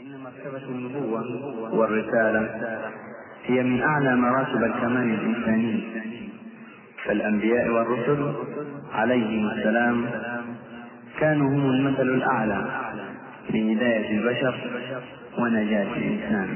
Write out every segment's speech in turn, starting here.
فإن مرتبة النبوة والرسالة هي من أعلى مراتب الكمال الإنساني فالأنبياء والرسل عليهم السلام كانوا هم المثل الأعلى في هداية البشر ونجاة الإنسان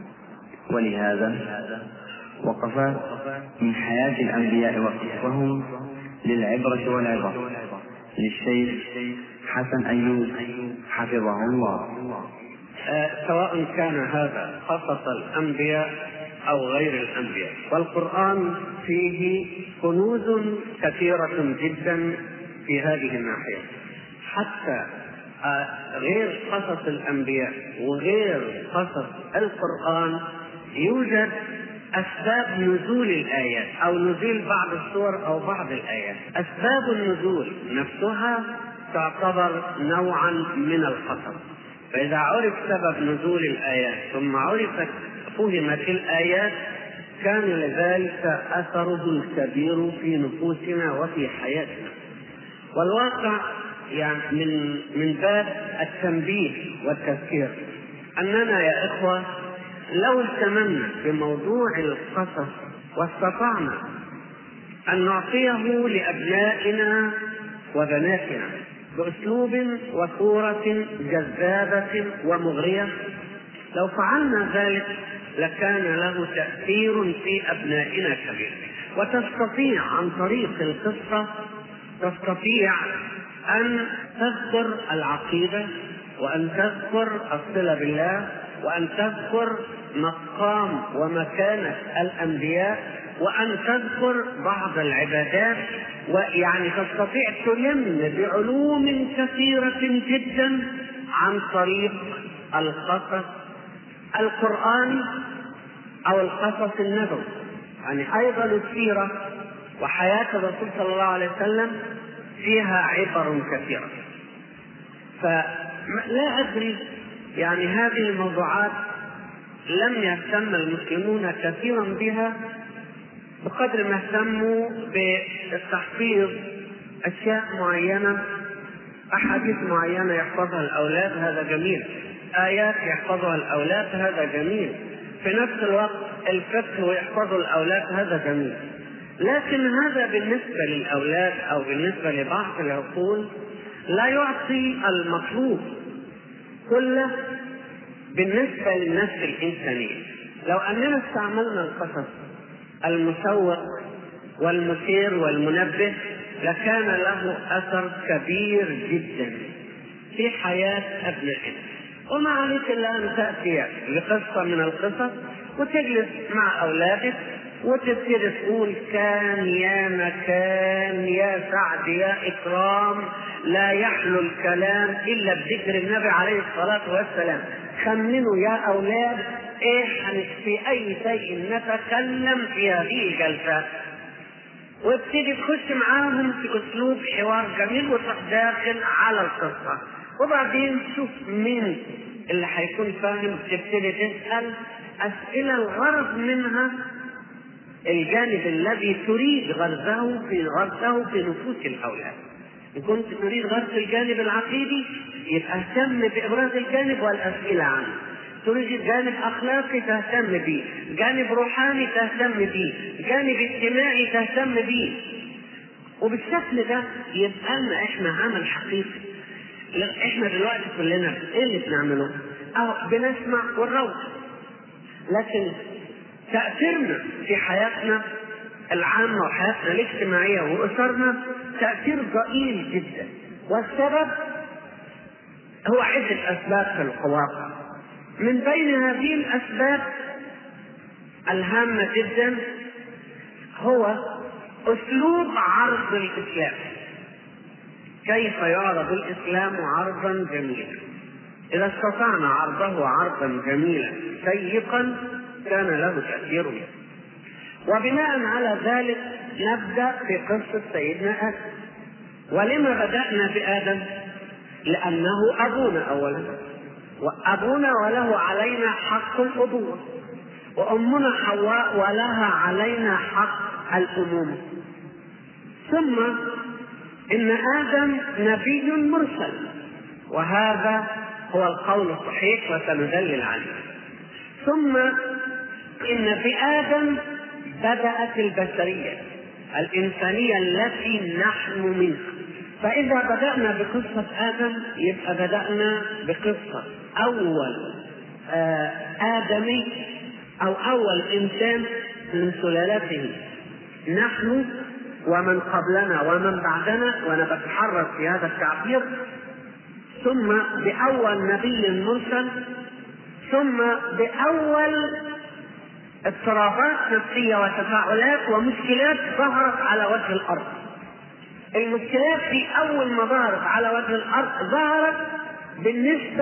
ولهذا وقف من حياة الأنبياء وقصهم للعبرة والعظة للشيخ حسن أيوب حفظه الله آه، سواء كان هذا قصص الأنبياء أو غير الأنبياء والقرآن فيه كنوز كثيرة جدا في هذه الناحية حتى آه، غير قصص الأنبياء وغير قصص القرآن يوجد أسباب نزول الآيات أو نزول بعض السور أو بعض الآيات أسباب النزول نفسها تعتبر نوعا من الخطر فإذا عرف سبب نزول الآيات ثم عرفت فهمت الآيات كان لذلك أثره الكبير في نفوسنا وفي حياتنا والواقع يعني من من باب التنبيه والتذكير أننا يا إخوة لو اهتممنا بموضوع القصص واستطعنا أن نعطيه لأبنائنا وبناتنا بأسلوب وصورة جذابة ومغرية لو فعلنا ذلك لكان له تأثير في أبنائنا كبير وتستطيع عن طريق القصة تستطيع أن تذكر العقيدة وأن تذكر الصلة بالله وأن تذكر مقام ومكانة الأنبياء وأن تذكر بعض العبادات ويعني تستطيع تلم بعلوم كثيرة جدا عن طريق القصص القرآني أو القصص النبوي يعني أيضا السيرة وحياة الرسول صلى الله عليه وسلم فيها عبر كثيرة فلا أدري يعني هذه الموضوعات لم يهتم المسلمون كثيرا بها بقدر ما اهتموا بالتحفيظ اشياء معينه احاديث معينه يحفظها الاولاد هذا جميل ايات يحفظها الاولاد هذا جميل في نفس الوقت الفقه يحفظه الاولاد هذا جميل لكن هذا بالنسبه للاولاد او بالنسبه لبعض العقول لا يعطي المطلوب كله بالنسبه للنفس الانسانيه لو اننا استعملنا القصص المسوق والمثير والمنبه لكان له اثر كبير جدا في حياه ابنائنا وما عليك الا ان تاتي لقصه من القصص وتجلس مع اولادك وتبتدي تقول كان يا مكان يا سعد يا اكرام لا يحلو الكلام الا بذكر النبي عليه الصلاه والسلام خمنوا يا اولاد ايه في اي شيء نتكلم في هذه الجلسه وابتدي تخش معاهم في اسلوب حوار جميل وتروح داخل على القصه وبعدين تشوف مين اللي هيكون فاهم تبتدي تسال اسئله الغرض منها الجانب الذي تريد غرزه في غرزه في نفوس الاولاد إن كنت تريد غرس الجانب العقيدي يبقى اهتم بإبراز الجانب والأسئلة عنه تريد جانب اخلاقي تهتم به، جانب روحاني تهتم به، جانب اجتماعي تهتم به. وبالشكل ده يبقى لنا احنا عمل حقيقي. احنا دلوقتي كلنا ايه اللي بنعمله؟ أو بنسمع ونروح. لكن تأثيرنا في حياتنا العامة وحياتنا الاجتماعية وأسرنا تأثير ضئيل جدا والسبب هو عدة أسباب في الواقع من بين هذه الأسباب الهامة جدا هو أسلوب عرض الإسلام كيف يعرض الإسلام عرضا جميلا إذا استطعنا عرضه عرضا جميلا شيقا كان له تأثير وبناء على ذلك نبدأ في قصة سيدنا آدم ولما بدأنا بآدم؟ لأنه أبونا أولا وأبونا وله علينا حق الأبوة وأمنا حواء ولها علينا حق الأمومة ثم إن آدم نبي مرسل وهذا هو القول الصحيح وسندلل عليه ثم إن في آدم بدأت البشرية الإنسانية التي نحن منها فإذا بدأنا بقصة آدم يبقى بدأنا بقصة أول آه آدمي أو أول إنسان من سلالته نحن ومن قبلنا ومن بعدنا وأنا بتحرك في هذا التعبير ثم بأول نبي مرسل ثم بأول اضطرابات نفسية وتفاعلات ومشكلات ظهرت على وجه الأرض المشكلات في أول ما ظهرت على وجه الأرض ظهرت بالنسبة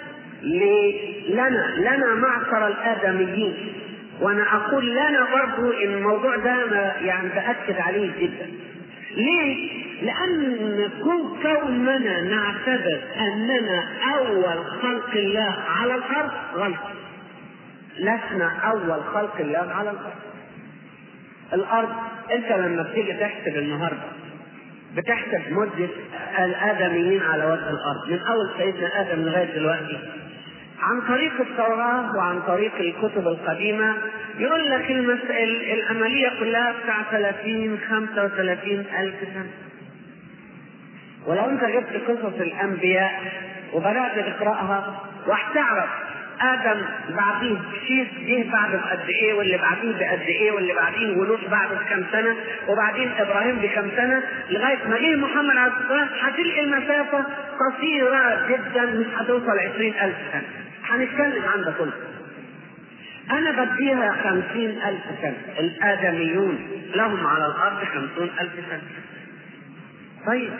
لنا لنا معشر الآدميين وأنا أقول لنا برضو إن الموضوع ده أنا يعني بأكد عليه جدا ليه؟ لأن كون كوننا نعتبر أننا أول خلق الله على الأرض غلط لسنا أول خلق الله على الأرض الأرض أنت لما بتيجي تحسب النهاردة بتحسب مدة الآدميين على وجه الأرض من أول سيدنا آدم لغاية دلوقتي عن طريق التوراة وعن طريق الكتب القديمة يقول لك المسألة العملية كلها بتاع 30 35 ألف سنة ولو أنت جبت قصص الأنبياء وبدأت تقرأها وهتعرف ادم بعديه شيث جه بعد بقد ايه واللي بعديه بقد ايه واللي بعديه ونوح بعد بكم سنه وبعدين ابراهيم بكم سنه لغايه ما جه محمد عليه الصلاه والسلام هتلقي المسافه قصيره جدا مش هتوصل عشرين ألف سنه هنتكلم عن ده كله أنا بديها خمسين ألف سنة الآدميون لهم على الأرض خمسون ألف سنة طيب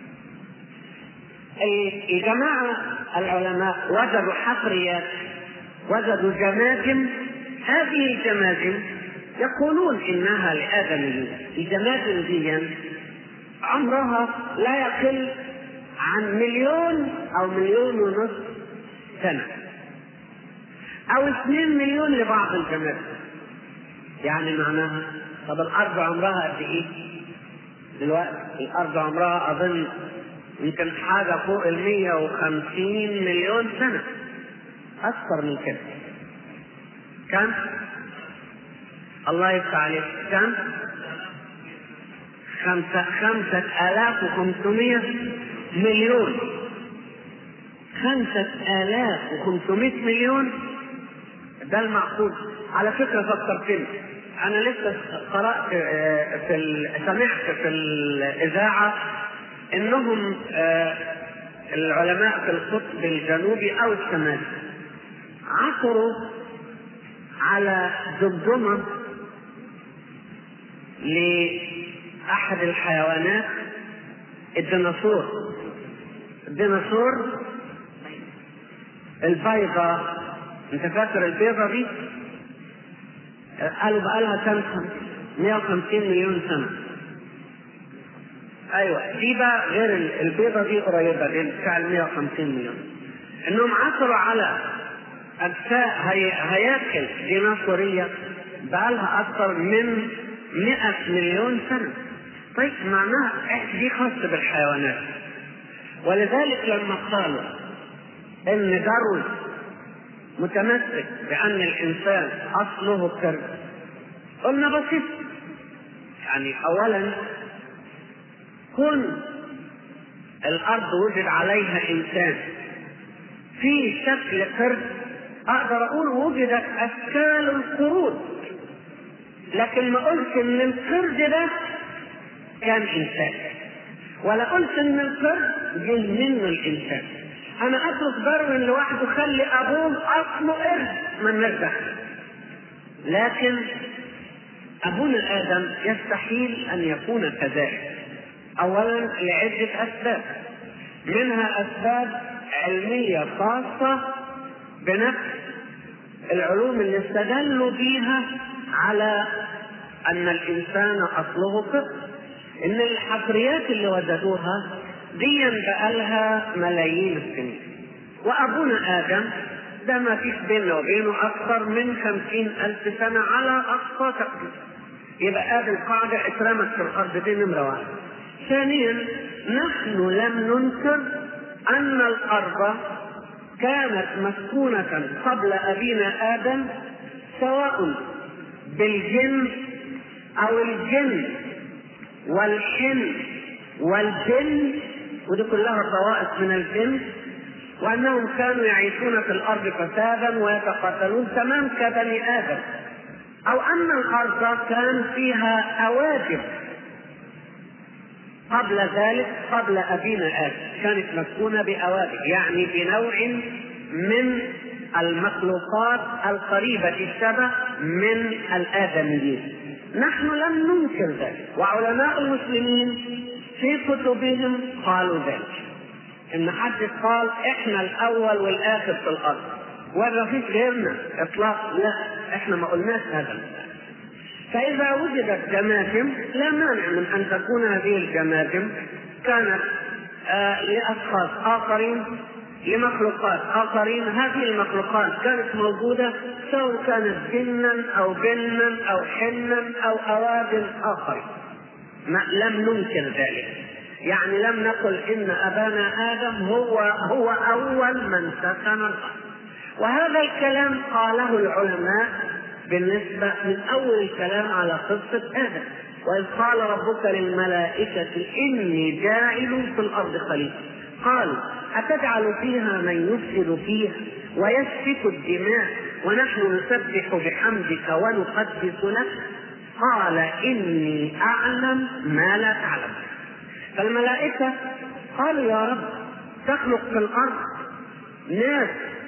الجماعة العلماء وجدوا حفريات وجدوا جماجم هذه الجماجم يقولون انها لادميين الجماجم دي عمرها لا يقل عن مليون او مليون ونصف سنه او اثنين مليون لبعض الجماجم يعني معناها طب الارض عمرها قد ايه دلوقتي الارض عمرها اظن يمكن حاجة فوق ال 150 مليون سنة أكثر من كده كم؟ الله يفتح عليك كم؟ خمسة خمسة آلاف وخمسمية مليون خمسة آلاف وخمسمية مليون ده المعقول على فكرة فكرتني أنا لسه قرأت في سمعت في الإذاعة انهم آه العلماء في القطب الجنوبي او الشمالي عثروا على جمجمة لأحد الحيوانات الديناصور الديناصور البيضة انت فاكر البيضة دي قالوا بقالها كام 150 مليون سنة ايوه دي بقى غير البيضه دي قريبه دي بتاع ال 150 مليون انهم عثروا على اجزاء هي... هياكل ديناصوريه بقى لها اكثر من 100 مليون سنه طيب معناها دي خاصه بالحيوانات ولذلك لما قالوا ان داروين متمسك بان الانسان اصله قرد قلنا بسيط يعني اولا كن الارض وجد عليها انسان في شكل قرد اقدر اقول وجدت اشكال القرود لكن ما قلت ان القرد ده كان انسان ولا قلت ان القرد جه منه الانسان انا اترك داروين لوحده خلي ابوه اصله قرد من دخل لكن ابونا ادم يستحيل ان يكون كذلك اولا لعده اسباب منها اسباب علميه خاصه بنفس العلوم اللي استدلوا بيها على ان الانسان اصله قط ان الحفريات اللي وجدوها دي بقالها ملايين السنين وابونا ادم ده ما فيش بيننا وبينه اكثر من خمسين الف سنه على اقصى تقدير يبقى هذه القاعده اترمت في الارض دي نمره واحد ثانيا نحن لم ننكر ان الارض كانت مسكونة قبل أبينا آدم سواء بالجن أو الجن والحن والجن ودي كلها طوائف من الجن وأنهم كانوا يعيشون في الأرض فسادا ويتقاتلون تمام كبني آدم أو أن الأرض كان فيها أواجب قبل ذلك قبل أبينا آدم كانت مسكونة بأواجب يعني بنوع من المخلوقات القريبة الشبه من الآدميين نحن لم ننكر ذلك وعلماء المسلمين في كتبهم قالوا ذلك ان حد قال احنا الاول والاخر في الارض ولا فيش غيرنا اطلاق لا احنا ما قلناش هذا فاذا وجدت جماجم لا مانع من ان تكون هذه الجماجم كانت آه لاشخاص اخرين لمخلوقات اخرين هذه المخلوقات كانت موجوده سواء كانت جنا او جنا او حنا او اواد اخرين ما لم ننكر ذلك يعني لم نقل ان ابانا ادم هو هو اول من سكن الارض وهذا الكلام قاله العلماء بالنسبه من اول الكلام على قصه ادم واذ قال ربك للملائكه اني جاعل في الارض خليفه قالوا أتجعل فيها من يفسد فيها ويسفك الدماء ونحن نسبح بحمدك ونقدس لك قال إني أعلم ما لا تعلم فالملائكة قالوا يا رب تخلق في الأرض ناس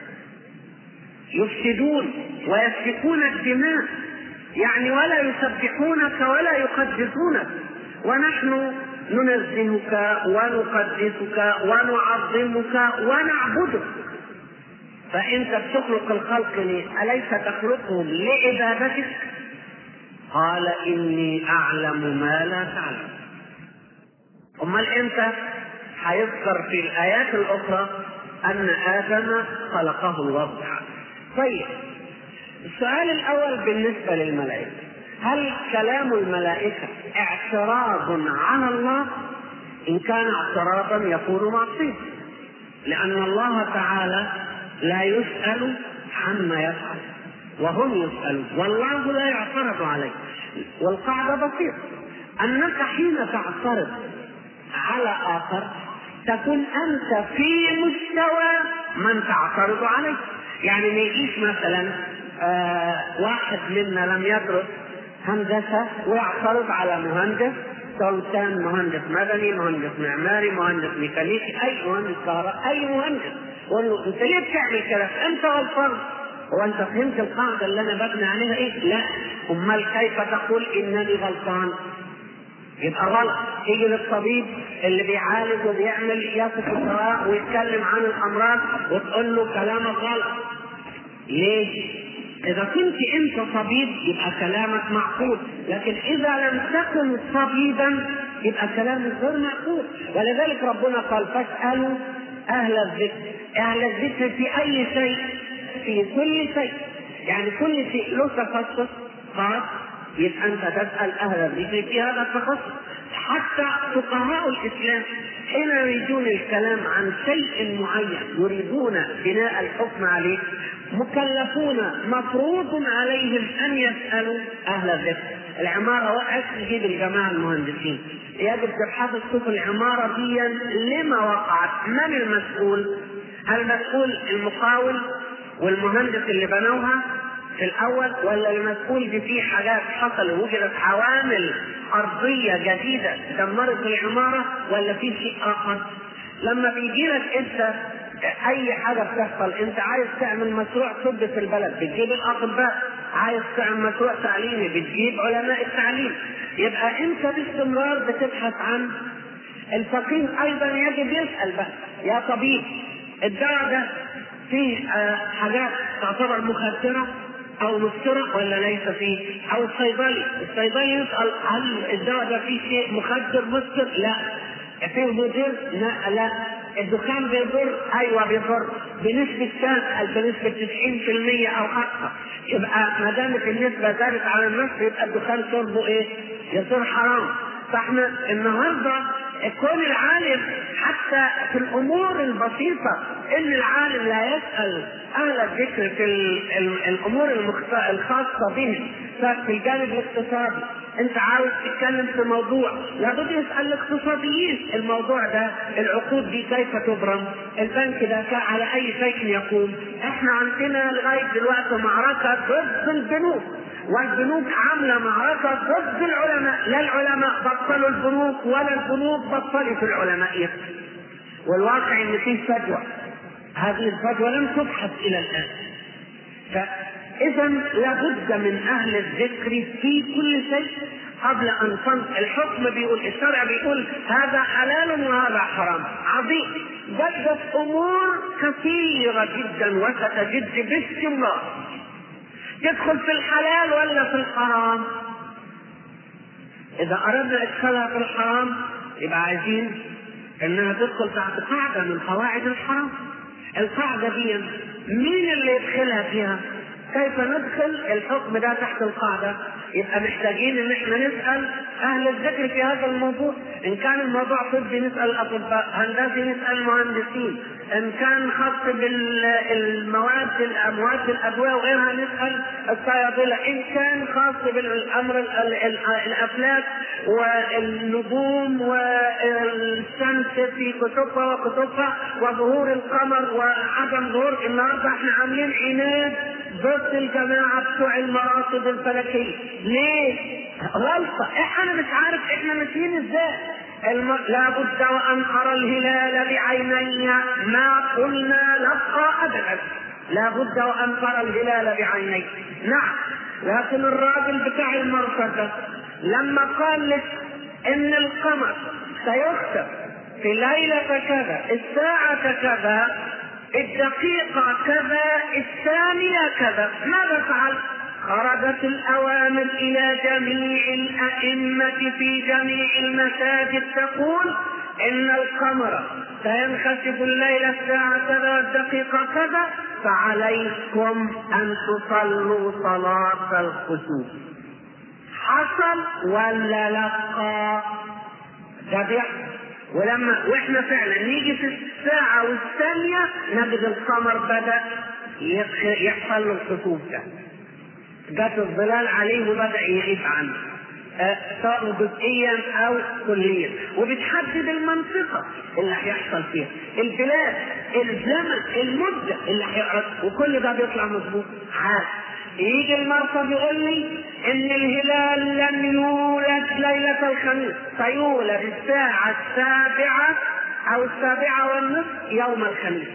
يفسدون ويسفكون الدماء يعني ولا يسبحونك ولا يقدسونك ونحن ننزهك ونقدسك ونعظمك ونعبدك فانت بتخلق الخلق ليه؟ اليس تخلقهم لعبادتك قال اني اعلم ما لا تعلم امال انت هيذكر في الايات الاخرى ان ادم خلقه الله تعالى طيب السؤال الاول بالنسبه للملائكه هل كلام الملائكة اعتراض على الله؟ إن كان اعتراضا يكون معصية لأن الله تعالى لا يسأل عما يفعل وهم يسألون والله لا يعترض عليه والقاعدة بسيطة أنك حين تعترض على آخر تكون أنت في مستوى من تعترض عليه يعني ما يجيش مثلا آه واحد منا لم يدرس هندسة ويعترض على مهندس سواء كان مهندس مدني، مهندس معماري، مهندس ميكانيكي، أي مهندس كهرباء، أي مهندس، يقول له أنت ليه بتعمل كده؟ أنت غلطان. هو أنت فهمت القاعدة اللي أنا ببني عليها إيه؟ لا، أمال كيف تقول إنني غلطان؟ يبقى غلط، تيجي للطبيب اللي بيعالج وبيعمل يصف الدواء ويتكلم عن الأمراض وتقول له كلامك غلط. ليه؟ إذا كنت أنت طبيب يبقى كلامك معقول، لكن إذا لم تكن طبيبا يبقى كلامك غير معقول، ولذلك ربنا قال فاسألوا أهل الذكر، أهل الذكر في أي شيء؟ في كل شيء، يعني كل شيء له تخصص خاص يبقى أنت تسأل أهل الذكر في هذا التخصص، حتى فقهاء الإسلام حين يريدون الكلام عن شيء معين يريدون بناء الحكم عليه مكلفون مفروض عليهم ان يسالوا اهل الذكر العماره وقعت تجيب الجماعه المهندسين يجب تبحثوا تشوف العماره دي لما وقعت من المسؤول هل المسؤول المقاول والمهندس اللي بنوها في الاول ولا المسؤول دي في حاجات حصل وجدت عوامل ارضيه جديده دمرت العماره ولا في شيء اخر لما بيجي لك انت اي حاجه بتحصل انت عايز تعمل مشروع طب في البلد بتجيب الاطباء عايز تعمل مشروع تعليمي بتجيب علماء التعليم يبقى انت باستمرار بتبحث عن الفقيه ايضا يجب يسال بقى يا طبيب الدواء ده فيه حاجات تعتبر مخدره او مسكرة ولا ليس فيه او الصيدلي الصيدلي يسأل هل الدواء ده فيه شيء مخدر مسكر لا فيه مضر لا لا الدخان بيضر ايوه بيضر بنسبة كام؟ بنسبة 90% او اكثر يبقى ما دامت النسبة زادت على النصف يبقى الدخان شربه ايه؟ يصير حرام فاحنا النهارده كون العالم حتى في الامور البسيطه ان العالم لا يسال اهل الذكر في الامور الخاصه به في الجانب الاقتصادي انت عاوز تتكلم في موضوع لابد يسال الاقتصاديين الموضوع ده العقود دي كيف تبرم البنك ده على اي شيء يقوم احنا عندنا لغايه دلوقتي معركه ضد البنوك والبنوك عاملة معركة ضد العلماء لا العلماء بطلوا البنوك ولا البنوك بطلت العلماء يفتي والواقع ان فيه فجوة هذه الفجوة لم تبحث الى الان فاذا لابد من اهل الذكر في كل شيء قبل ان تنطق الحكم بيقول الشرع بيقول هذا حلال وهذا حرام عظيم جدت امور كثيره جدا وستجد باستمرار تدخل في الحلال ولا في الحرام اذا اردنا ادخالها في الحرام يبقى عايزين انها تدخل تحت قاعده من قواعد الحرام القاعده دي مين اللي يدخلها فيها كيف ندخل الحكم ده تحت القاعده يبقى محتاجين ان احنا نسال اهل الذكر في هذا الموضوع ان كان الموضوع طبي نسال الاطباء هندسي نسال المهندسين ان كان خاص بالمواد المواد الادويه وغيرها نسال الصيادله ان كان خاص بالامر الافلاك والنجوم والشمس في كتبها وكتبها وظهور القمر وعدم ظهور النهارده احنا عاملين عناد ضد الجماعه بتوع المراصد الفلكيه ليه؟ غلطه انا مش عارف احنا ماشيين ازاي الم... لابد وان ارى الهلال بعيني ما قلنا لقى ابدا لابد وان ترى الهلال بعيني نعم لكن الراجل بتاع المرصد لما قال لك ان القمر سيختفي في ليلة كذا الساعة كذا الدقيقة كذا الثانية كذا ماذا فعل؟ خرجت الأوامر إلى جميع الأئمة في جميع المساجد تقول إن القمر سينخسف الليلة الساعة كذا والدقيقة كذا فعليكم أن تصلوا صلاة الخسوف حصل ولا لقى؟ ده بيحصل ولما واحنا فعلا نيجي في الساعة والثانية نجد القمر بدأ يحصل له الخسوف ده جت الظلال عليه وبدا يغيب عنه سواء جزئيا او كليا وبتحدد المنطقه اللي هيحصل فيها البلاد الزمن المده اللي هيقعد وكل ده بيطلع مظبوط عاد يجي المرصد يقول لي ان الهلال لن يولد ليله الخميس سيولد الساعه السابعه او السابعه والنصف يوم الخميس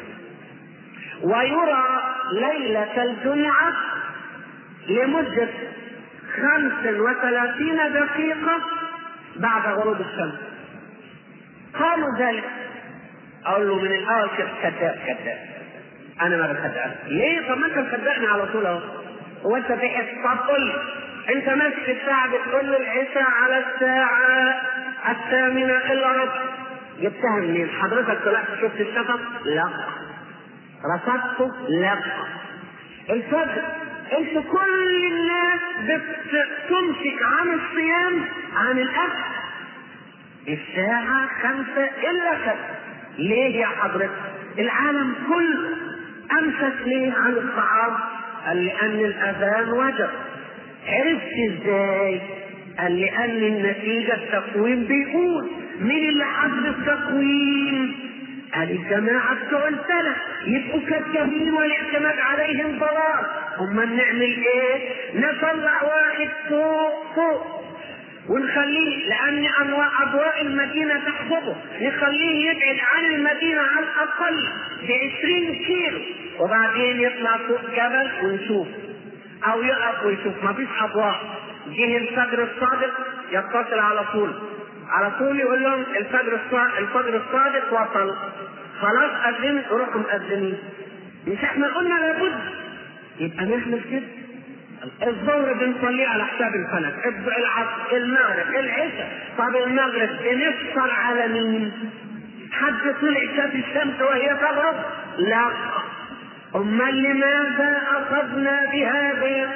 ويرى ليله الجمعه لمدة خمس وثلاثين دقيقة بعد غروب الشمس قالوا ذلك أقول له من الأول كذاب كذاب أنا ما بصدقك ليه؟ طب ما أنت مصدقني على طول أهو هو أنت بحث طب قول لي أنت ماسك الساعة بتقول لي العشاء على الساعة الثامنة إلا ربع جبتها منين؟ حضرتك طلعت شفت الشفق؟ لا رصدته؟ لا الفجر انت كل الناس بتمسك عن الصيام عن الاكل الساعة خمسة إلا كذا ليه يا حضرتك؟ العالم كله أمسك ليه عن الطعام؟ قال لأن الأذان وجب عرفت ازاي؟ قال لأن النتيجة التقويم بيقول مين اللي حط التقويم؟ قال الجماعة بتوع السنة يبقوا كذابين والاعتماد عليهم ضلال أمال نعمل إيه؟ نطلع واحد فوق فوق ونخليه لأن أنواع أضواء المدينة تحفظه نخليه يبعد عن المدينة على الأقل بعشرين كيلو وبعدين يطلع فوق جبل ونشوف أو يقف ويشوف مفيش أضواء جه الفجر الصادق يتصل على طول على طول يقول لهم الفجر الصادق الفجر الصادق وصل خلاص أذن روحوا مأذنين مش احنا قلنا لابد يبقى نعمل كده الظهر بنصليه على حساب الفلك العصر المغرب العشاء طب المغرب بنفطر على مين؟ حد طلع شاف الشمس وهي تغرب؟ لا امال لماذا اخذنا بهذا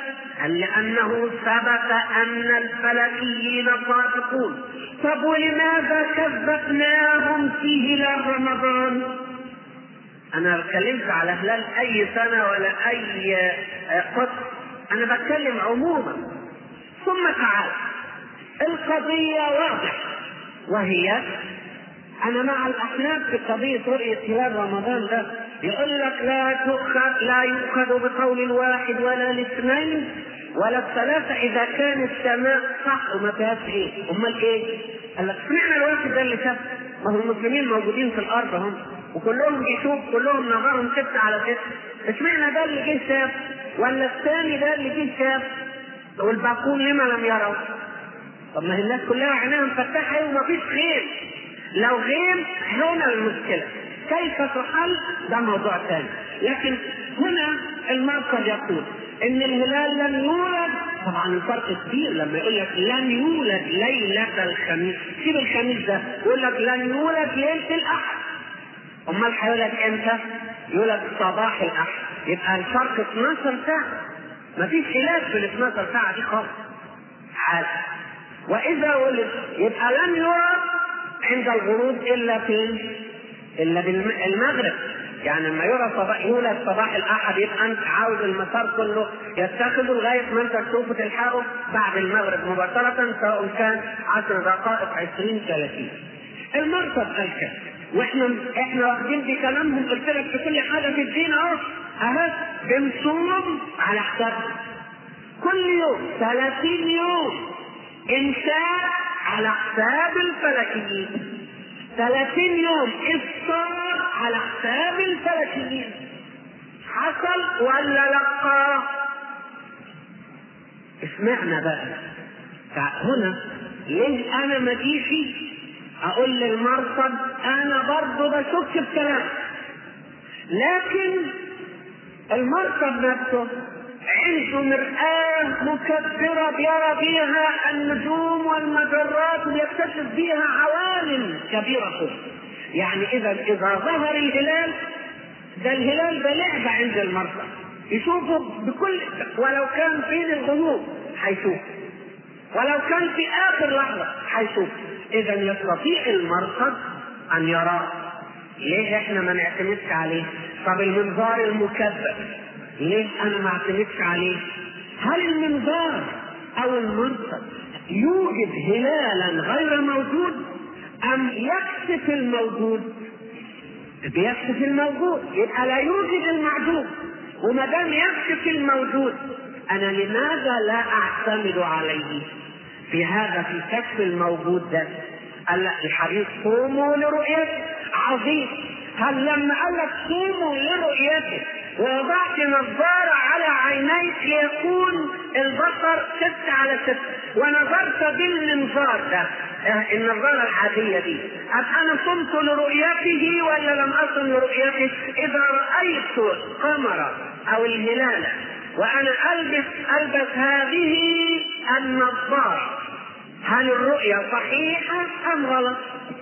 قال لأنه ثبت أن الفلكيين صادقون طب ولماذا كذبناهم في هلال رمضان؟ أنا اتكلمت على هلال أي سنة ولا أي قطر أنا بتكلم عموما ثم تعال القضية واضحة وهي أنا مع الأحناف في قضية رؤية هلال رمضان ده يقول لك لا تؤخذ لا يؤخذ بقول الواحد ولا الاثنين ولا الثلاثة إذا كان السماء صح وما فيهاش إيه؟ أمال إيه؟ قال لك اشمعنى الواحد ده اللي شاف؟ ما هو المسلمين موجودين في الأرض هم وكلهم بيشوف كلهم نظرهم ستة على ستة اشمعنى ده اللي جه شاف؟ ولا الثاني ده اللي جه شاف؟ والباقون لما لم يروا؟ طب ما هي الناس كلها عينيها مفتحة ومفيش غيم لو غيم هنا المشكلة كيف تحل ده موضوع ثاني لكن هنا المرصد يقول ان الهلال لم يولد طبعا الفرق كبير لما يقول لك لم يولد ليلة الخميس سيب الخميس ده يقول لك لن يولد ليلة الأحد أمال هيولد إمتى؟ يولد صباح الأحد يبقى الفرق 12 ساعة مفيش علاج في ال 12 ساعة دي خالص عادي وإذا ولد يبقى لم يولد عند الغروب إلا فين؟ إلا بالمغرب يعني لما يرى صباح يولد صباح الاحد يبقى انت عاوز المسار كله يتخذه لغايه ما انت تشوفه تلحقه بعد المغرب مباشره سواء كان 10 دقائق 20 30 المرصد قال كده واحنا احنا واخدين بكلامهم قلت لك في كل حاجه في الدين اهو اهو بنصوم على حسابنا كل يوم 30 يوم انشاء على حساب الفلكيين 30 يوم افطار على حساب الفلكيين حصل ولا لا اسمعنا بقى هنا ليه انا ما جيش اقول للمرصد انا برضه بشك بكلام لكن المرصد نفسه عنده مرآة مكبرة يرى بها النجوم والمجرات ويكتشف بها عوالم كبيرة يعني إذا إذا ظهر الهلال ده الهلال ده لعبة عند المرصد يشوفه بكل ولو كان فين الغيوب هيشوف ولو كان في آخر لحظة هيشوف إذا يستطيع المرصد أن يراه ليه احنا ما نعتمدش عليه؟ طب المنظار المكبر ليه انا ما اعتمدش عليه؟ هل المنظار او المرصد يوجد هلالا غير موجود ام يكشف الموجود؟ بيكشف الموجود يبقى لا يوجد المعدوم وما دام يكشف الموجود انا لماذا لا اعتمد عليه؟ في هذا في كشف الموجود ده قال لا الحديث صوموا لرؤيته عظيم هل لما قال لك صوموا لرؤيته ووضعت نظارة على عينيك ليكون البصر ست على ست ونظرت بالمنظار ده النظارة العادية دي أم أنا صمت لرؤيته ولا لم أصم لرؤيته إذا رأيت القمر أو الهلال وأنا ألبس ألبس هذه النظارة هل الرؤية صحيحة أم غلط؟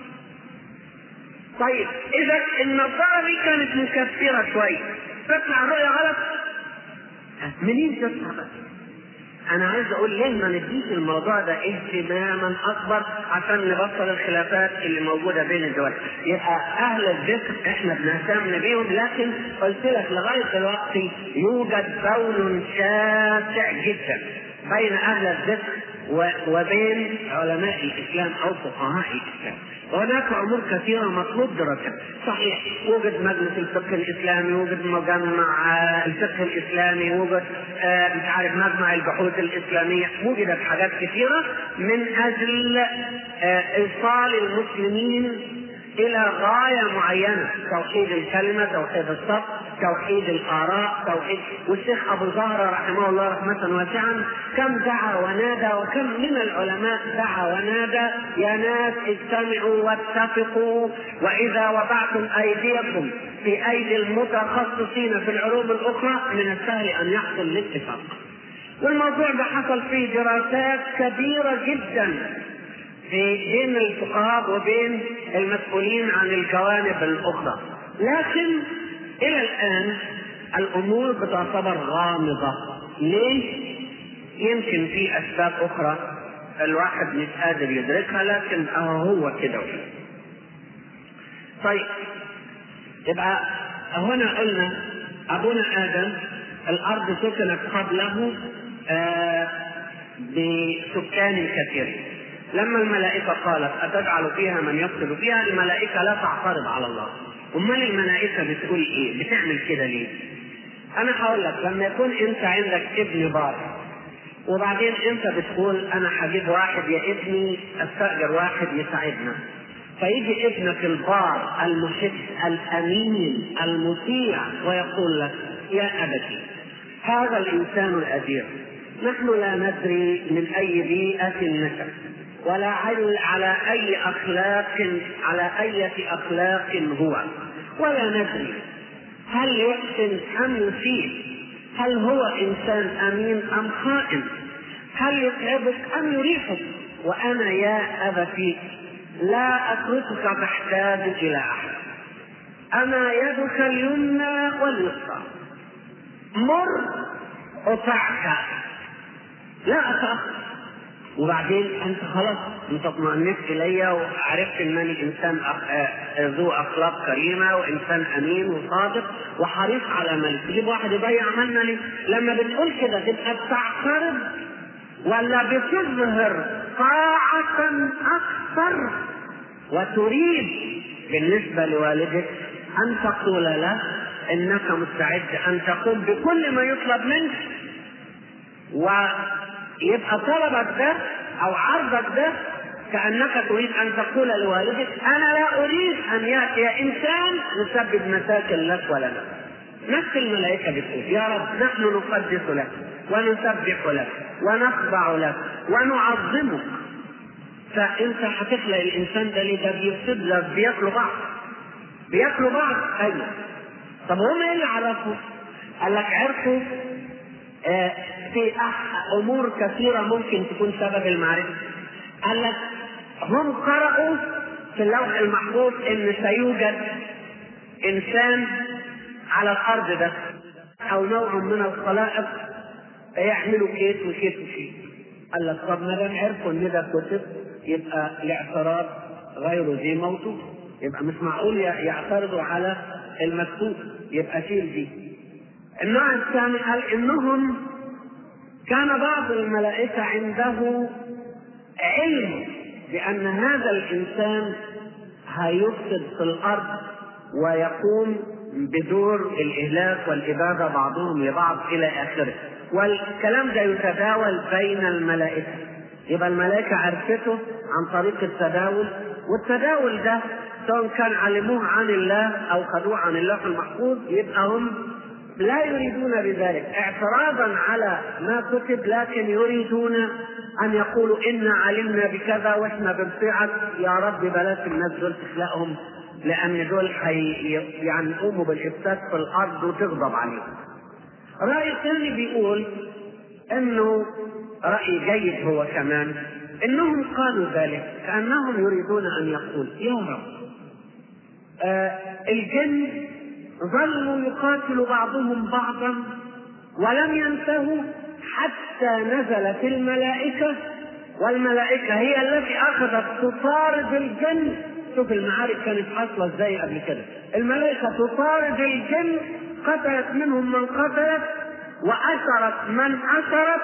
طيب إذا النظارة دي كانت مكفرة شوية تطلع الرؤية غلط؟ منين تطلع بس؟ أنا عايز أقول ليه ما نديش الموضوع ده اهتماما أكبر عشان نبطل الخلافات اللي موجودة بين الدول. يبقى أهل الذكر إحنا بنهتم بيهم لكن قلت لك لغاية دلوقتي يوجد بون شاسع جدا بين أهل الذكر وبين علماء الاسلام او فقهاء الاسلام وهناك امور كثيره مطلوب دراستها صحيح يوجد مجلس الفقه الاسلامي يوجد مجمع الفقه الاسلامي يوجد مش عارف مجمع البحوث الاسلاميه وجدت حاجات كثيره من اجل ايصال المسلمين الى غايه معينه توحيد الكلمه توحيد الصف توحيد الاراء توحيد والشيخ ابو زهره رحمه الله رحمه واسعا كم دعا ونادى وكم من العلماء دعا ونادى يا ناس اجتمعوا واتفقوا واذا وضعتم ايديكم في ايدي المتخصصين في العلوم الاخرى من السهل ان يحصل الاتفاق والموضوع ده حصل فيه دراسات كبيره جدا في بين الفقهاء وبين المسؤولين عن الجوانب الاخرى لكن الى الان الامور بتعتبر غامضه ليه يمكن في اسباب اخرى الواحد مش قادر يدركها لكن هو كده طيب يبقى هنا قلنا ابونا ادم الارض سكنت قبله آه بسكان كثيرين لما الملائكة قالت أتجعل فيها من يفسد فيها الملائكة لا تعترض على الله أمال الملائكة بتقول إيه؟ بتعمل كده ليه؟ أنا هقول لك لما يكون أنت عندك ابن بار وبعدين أنت بتقول أنا هجيب واحد يا ابني أستأجر واحد يساعدنا فيجي ابنك البار المحب الأمين المطيع ويقول لك يا أبتي هذا الإنسان الأدير نحن لا ندري من أي بيئة نشأ ولا على أي أخلاق على أي أخلاق هو ولا ندري هل يحسن أم يسيء هل هو إنسان أمين أم خائن هل يتعبك أم يريحك وأنا يا أبتي لا أتركك تحتاج إلى أحد أنا يدك اليمنى واليسرى مر أطعك لا أتأخر وبعدين انت خلاص انت اطمئنت الي وعرفت انني انسان ذو اخلاق كريمه وانسان امين وصادق وحريص على مالك تجيب واحد يضيع مالنا ليه؟ لما بتقول كده تبقى بتعترض ولا بتظهر طاعة أكثر وتريد بالنسبة لوالدك أن تقول له إنك مستعد أن تقوم بكل ما يطلب منك و يبقى طلبك ده او عرضك ده كانك تريد ان تقول لوالدك انا لا اريد ان ياتي انسان يسبب مشاكل لك ولنا نفس الملائكه بتقول يا رب نحن نقدس لك ونسبح لك ونخضع لك ونعظمك فانت هتخلق الانسان ده ليه ده بيفسد لك بياكلوا بعض بياكلوا بعض ايوه طب هم ايه اللي عرفوا؟ قال لك عرفوا آه في امور كثيره ممكن تكون سبب المعرفه قال لك هم قرأوا في اللوح المحفوظ ان سيوجد انسان على الارض ده او نوع من الخلائق يعملوا كيت وكيت وكيت قال لك طب ما دام عرفوا ان ده كتب يبقى الاعتراض غير ذي موضوع يبقى مش معقول يعترضوا على المكتوب يبقى شيل دي النوع الثاني قال انهم كان بعض الملائكة عنده علم بأن هذا الإنسان هيفسد في الأرض ويقوم بدور الإهلاك والإبادة بعضهم لبعض إلى آخره والكلام ده يتداول بين الملائكة يبقى الملائكة عرفته عن طريق التداول والتداول ده سواء كان علموه عن الله أو خدوه عن الله في المحفوظ يبقى هم لا يريدون بذلك اعتراضا على ما كتب لكن يريدون ان يقولوا انا علمنا بكذا واحنا بنطيعك يا رب بلاش الناس دول تخلقهم لان دول حي يعني يقوموا بالافساد في الارض وتغضب عليهم. راي ثاني بيقول انه راي جيد هو كمان انهم قالوا ذلك كانهم يريدون ان يقول يا رب آه الجن ظلوا يقاتل بعضهم بعضا ولم ينتهوا حتى نزلت الملائكة والملائكة هي التي أخذت تطارد الجن شوف المعارك كانت حاصلة ازاي قبل كده الملائكة تطارد الجن قتلت منهم من قتلت وأسرت من أسرت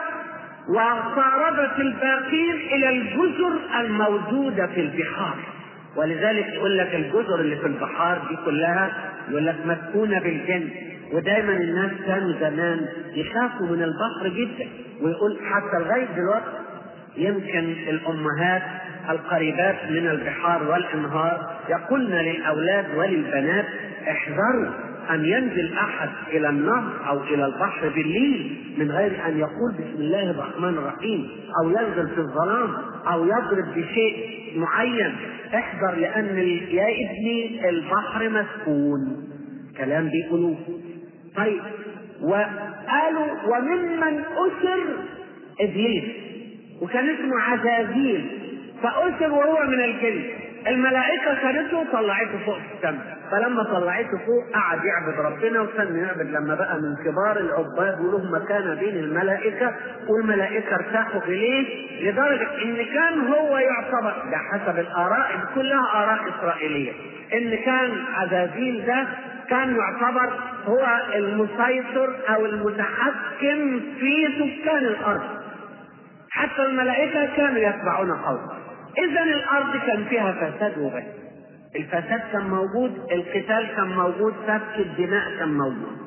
وطاردت الباقين إلى الجزر الموجودة في البحار ولذلك يقول لك الجزر اللي في البحار دي كلها يقول لك مسكونه بالجن ودايما الناس كانوا زمان يخافوا من البحر جدا ويقول حتى لغايه دلوقتي يمكن الامهات القريبات من البحار والانهار يقولن للاولاد وللبنات احذروا ان ينزل احد الى النهر او الى البحر بالليل من غير ان يقول بسم الله الرحمن الرحيم او ينزل في الظلام او يضرب بشيء معين احذر لان يا ابني البحر مسكون كلام بيقولوه طيب وقالوا وممن اسر ابليس وكان اسمه عزازيل فاسر وهو من الجن الملائكة خدته وطلعته فوق في السماء فلما طلعته فوق قعد يعبد ربنا وكان يعبد لما بقى من كبار العباد وله مكانة بين الملائكة والملائكة ارتاحوا إليه لدرجة إن كان هو يعتبر ده حسب الآراء دي كلها آراء إسرائيلية إن كان عزازيل ده كان يعتبر هو المسيطر أو المتحكم في سكان الأرض حتى الملائكة كانوا يتبعون قوله إذا الأرض كان فيها فساد وبس الفساد كان موجود القتال كان موجود سفك الدماء كان موجود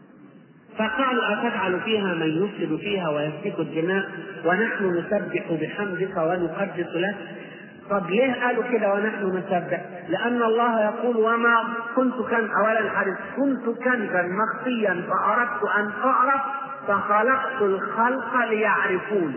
فقالوا أتجعل فيها من يفسد فيها ويسفك الدماء ونحن نسبح بحمدك ونقدس لك طب ليه قالوا كده ونحن نسبح؟ لأن الله يقول وما كنت كان أولا الحديث كنت كنزا مخفيا فأردت أن أعرف فخلقت الخلق ليعرفوني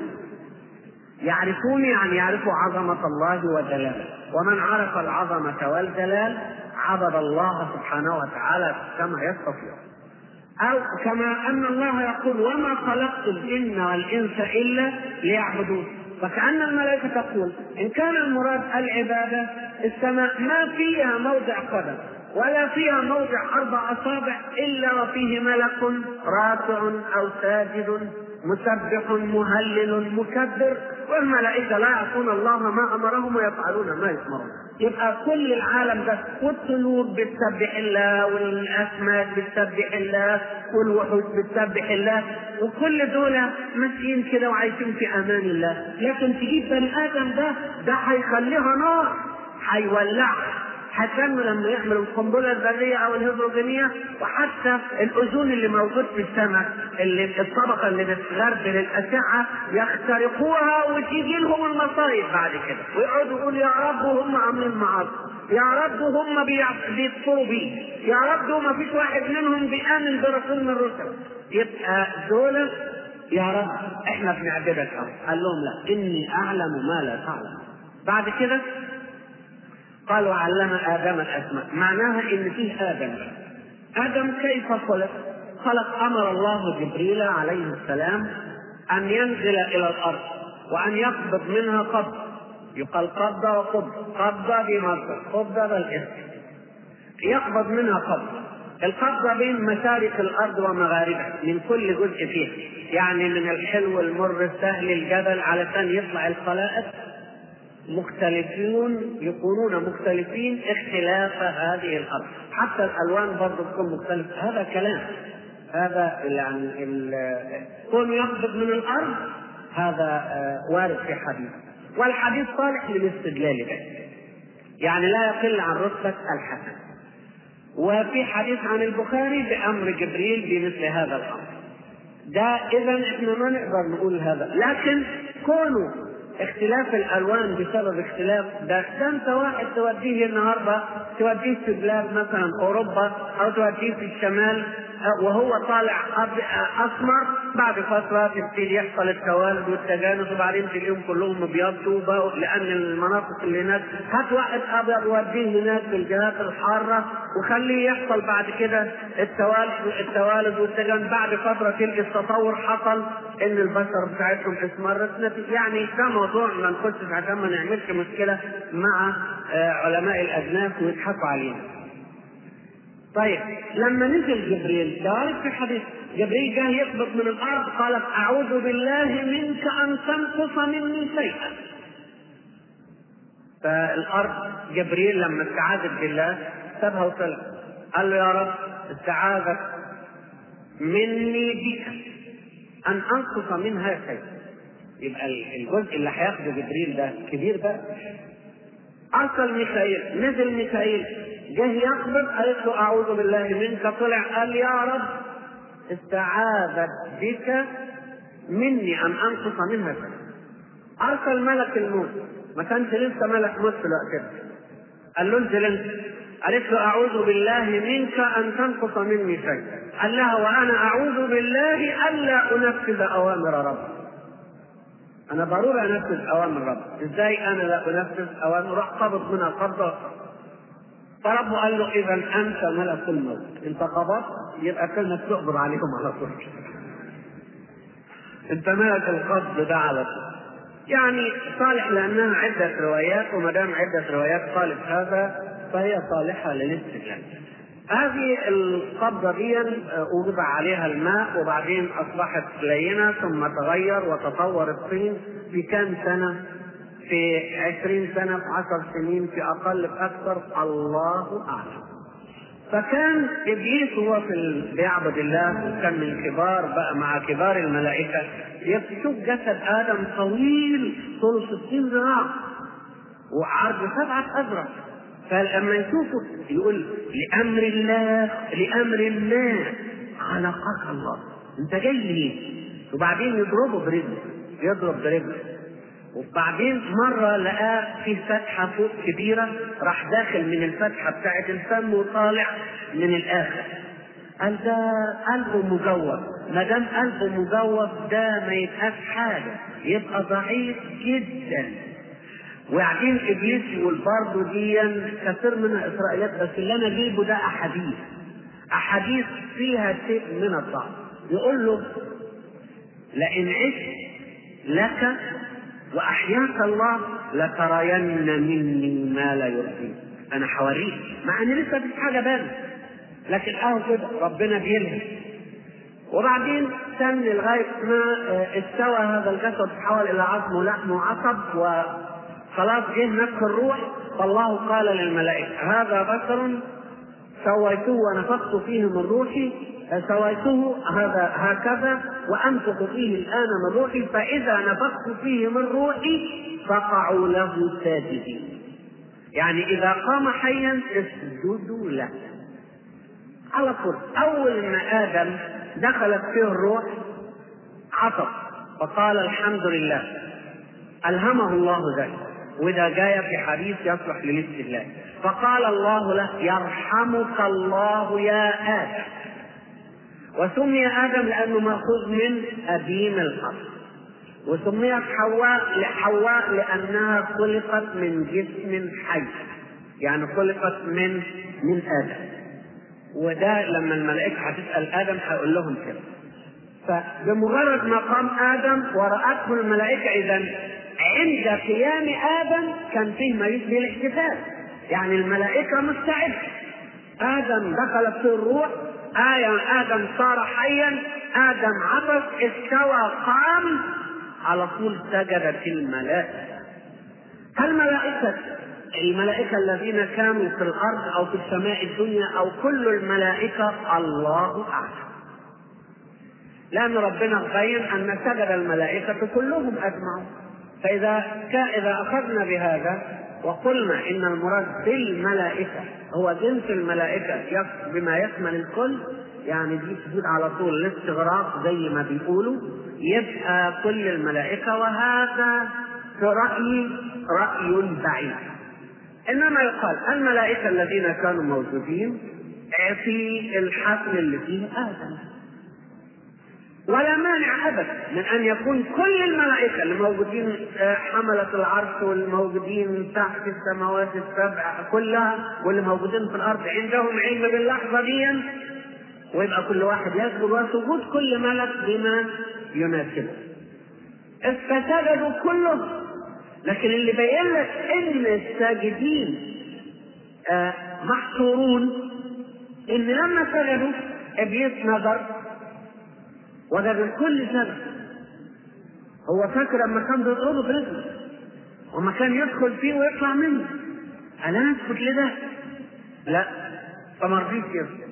يعرفوني يعني يعرفوا عظمة الله وجلاله ومن عرف العظمة والجلال عبد الله سبحانه وتعالى كما يستطيع أو كما أن الله يقول وما خلقت الجن والإنس إلا ليعبدون فكأن الملائكة تقول إن كان المراد العبادة السماء ما فيها موضع قدم ولا فيها موضع أربع أصابع إلا وفيه ملك راكع أو ساجد مسبح مهلل مكبر والملائكة لا يعصون الله ما أمرهم ويفعلون ما يؤمرون يبقى كل العالم ده والطيور بتسبح الله والأسماك بتسبح الله والوحوش بتسبح الله وكل دول ماشيين كده وعايشين في أمان الله لكن تجيب بني آدم ده ده هيخليها نار هيولعها هتم لما يعملوا القنبله الذريه او الهيدروجينيه وحتى الاوزون اللي موجود في السماء اللي الطبقه اللي بتغربل الاشعه يخترقوها وتيجي لهم المصايب بعد كده ويقعدوا يقولوا يا رب وهم عاملين معاصي يا رب هم بيكفروا بيه يا رب وما فيش واحد منهم بيامن برسول من الرسل يبقى دول يا رب احنا بنعبدك قال لهم لا اني اعلم ما لا تعلم بعد كده قال وعلم آدم الأسماء معناها إن فيه آدم آدم كيف خلق؟ خلق أمر الله جبريل عليه السلام أن ينزل إلى الأرض وأن يقبض منها قبض يقال قبضة وقبض قبضة بمصدر قبضة بالاسم يقبض منها قبض القبضة بين مشارق الأرض ومغاربها من كل جزء فيها يعني من الحلو المر السهل الجبل علشان يطلع الخلائق مختلفون يكونون مختلفين اختلاف هذه الارض حتى الالوان برضه تكون مختلفه هذا كلام هذا يعني كون يقبض من الارض هذا وارد في حديث والحديث صالح للاستدلال به يعني لا يقل عن رتبه الحسن وفي حديث عن البخاري بامر جبريل بمثل هذا الامر ده اذا احنا ما نقدر نقول هذا لكن كونه اختلاف الالوان بسبب اختلاف ده ده انت واحد توديه النهارده توديه في بلاد مثلا اوروبا او توديه في الشمال وهو طالع اسمر بعد فتره تبتدي يحصل التوالد والتجانس وبعدين تلاقيهم كلهم ابيض لان المناطق اللي هناك هات واحد ابيض وديه هناك في الجهات الحاره وخليه يحصل بعد كده التوالد التوالد والتجانس بعد فتره تلقي التطور حصل ان البشر بتاعتهم اسمرت يعني ده موضوع ما نخشش عشان ما نعملش مشكله مع علماء الاجناس ويضحكوا علينا. طيب لما نزل جبريل ده وارد في الحديث جبريل جه يقبض من الارض قالت اعوذ بالله منك ان تنقص مني شيئا فالارض جبريل لما استعاذت بالله سابها وطلع قال له يا رب استعاذت مني بك ان انقص منها شيء يبقى الجزء اللي هياخده جبريل ده كبير بقى ارسل ميكائيل نزل ميكائيل جه يقبض قالت له اعوذ بالله منك طلع قال يا رب استعاذت بك مني ان انقص منها شيء ارسل ملك الموت ما كانش لسه ملك موت في الوقت ده قال له انزل انت قالت له اعوذ بالله منك ان تنقص مني شيء قال لها وانا اعوذ بالله الا انفذ اوامر ربي انا ضروري انفذ اوامر ربي ازاي انا لا انفذ اوامر راح قبض منها قبضه فربه قال له اذا انت ملك الموت انت قبضت يبقى كانك تقبض عليهم على طول انت ملك القبض ده على طول يعني صالح لأنها عدة روايات وما دام عدة روايات قالت هذا فهي صالحة للاستدلال. هذه القبضة دي وضع عليها الماء وبعدين أصبحت لينة ثم تغير وتطور الطين في كم سنة؟ في عشرين سنة في عشر سنين في أقل في أكثر الله أعلم. فكان ابليس هو في بيعبد الله وكان من كبار بقى مع كبار الملائكه يشوف جسد ادم طويل طوله 60 ذراع وعرض سبعه اذرع فلما يشوفه يقول لامر الله لامر ما خلقك الله انت جاي ليه؟ وبعدين يضربه برجله يضرب برجله وبعدين مرة لقاه في فتحة فوق كبيرة راح داخل من الفتحة بتاعت الفم وطالع من الآخر قال ده قلبه مجوف ما دام قلبه مجوف ده ما يبقاش حاجة يبقى ضعيف جدا وبعدين ابليس يقول برضه دي كثير منها اسرائيليات بس اللي انا جايبه ده احاديث احاديث فيها شيء من الضعف يقول له لئن عشت لك واحياك الله لترين مني ما لا يرضيك انا حوريك مع ان لسه مفيش حاجه بان لكن اهو كده ربنا بيلهم وبعدين استنى لغايه ما استوى هذا الجسد تحول الى عظم ولحم وعصب وخلاص جه نفخ الروح فالله قال للملائكه هذا بشر سويته ونفخت فيه من روحي سويته هذا هكذا وانفخ فيه الان من روحي فاذا نفخت فيه من روحي فقعوا له ساجدين يعني اذا قام حيا اسجدوا له على طول اول ما ادم دخلت فيه الروح عطف فقال الحمد لله الهمه الله ذلك وده جايه في حديث يصلح للاستدلال فقال الله له يرحمك الله يا ادم وسمي ادم لانه ماخوذ من اديم الارض وسميت حواء لحواء لانها خلقت من جسم حي يعني خلقت من من ادم وده لما الملائكه هتسال ادم هيقول لهم كده فبمجرد ما قام ادم ورأته الملائكه اذا عند قيام ادم كان فيه ما يشبه الاحتفال يعني الملائكه مستعده ادم دخلت في الروح آية آدم صار حيا آدم عطس استوى قام على طول سجدت الملائكة هل ملائكة الملائكة الذين كانوا في الأرض أو في السماء الدنيا أو كل الملائكة الله أعلم لأن ربنا بين أن سجد الملائكة كلهم أجمعون فإذا كان إذا أخذنا بهذا وقلنا إن المراد بالملائكة هو جنس الملائكة بما يشمل الكل يعني دي تجيب على طول الاستغراق زي ما بيقولوا يبقى كل الملائكة وهذا في رأيي رأي بعيد إنما يقال الملائكة الذين كانوا موجودين في الحفل اللي فيه آدم ولا مانع ابدا من ان يكون كل الملائكه اللي موجودين حمله العرش والموجودين تحت السماوات السبع كلها واللي موجودين في الارض عندهم علم باللحظه دي ويبقى كل واحد يسجد وسجود كل ملك بما يناسبه. فسجدوا كلهم لكن اللي بين لك ان الساجدين محصورون ان لما سجدوا ابليس نظر وجد الكل سجد هو فاكر لما كان بيضربه برجله وما كان يدخل فيه ويطلع منه انا اسكت لده لا فما رضيش يسكت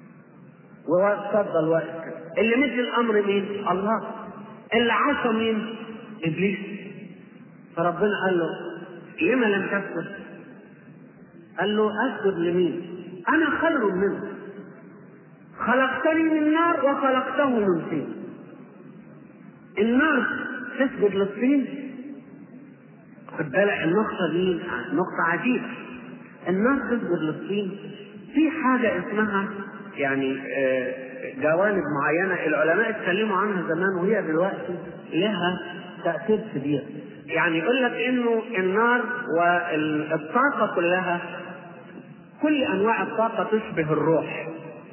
وفضل واقف اللي مثل الامر مين؟ الله اللي عصى مين؟ ابليس فربنا قال له لما لم تسكت؟ قال له اسجد لمين؟ انا خير منه خلقتني من نار وخلقته من طين النار تسجد للطين خد بالك النقطة دي نقطة عجيبة النار تسجد للطين في حاجة اسمها يعني جوانب معينة العلماء اتكلموا عنها زمان وهي دلوقتي لها تأثير كبير يعني يقول لك انه النار والطاقة كلها كل انواع الطاقة تشبه الروح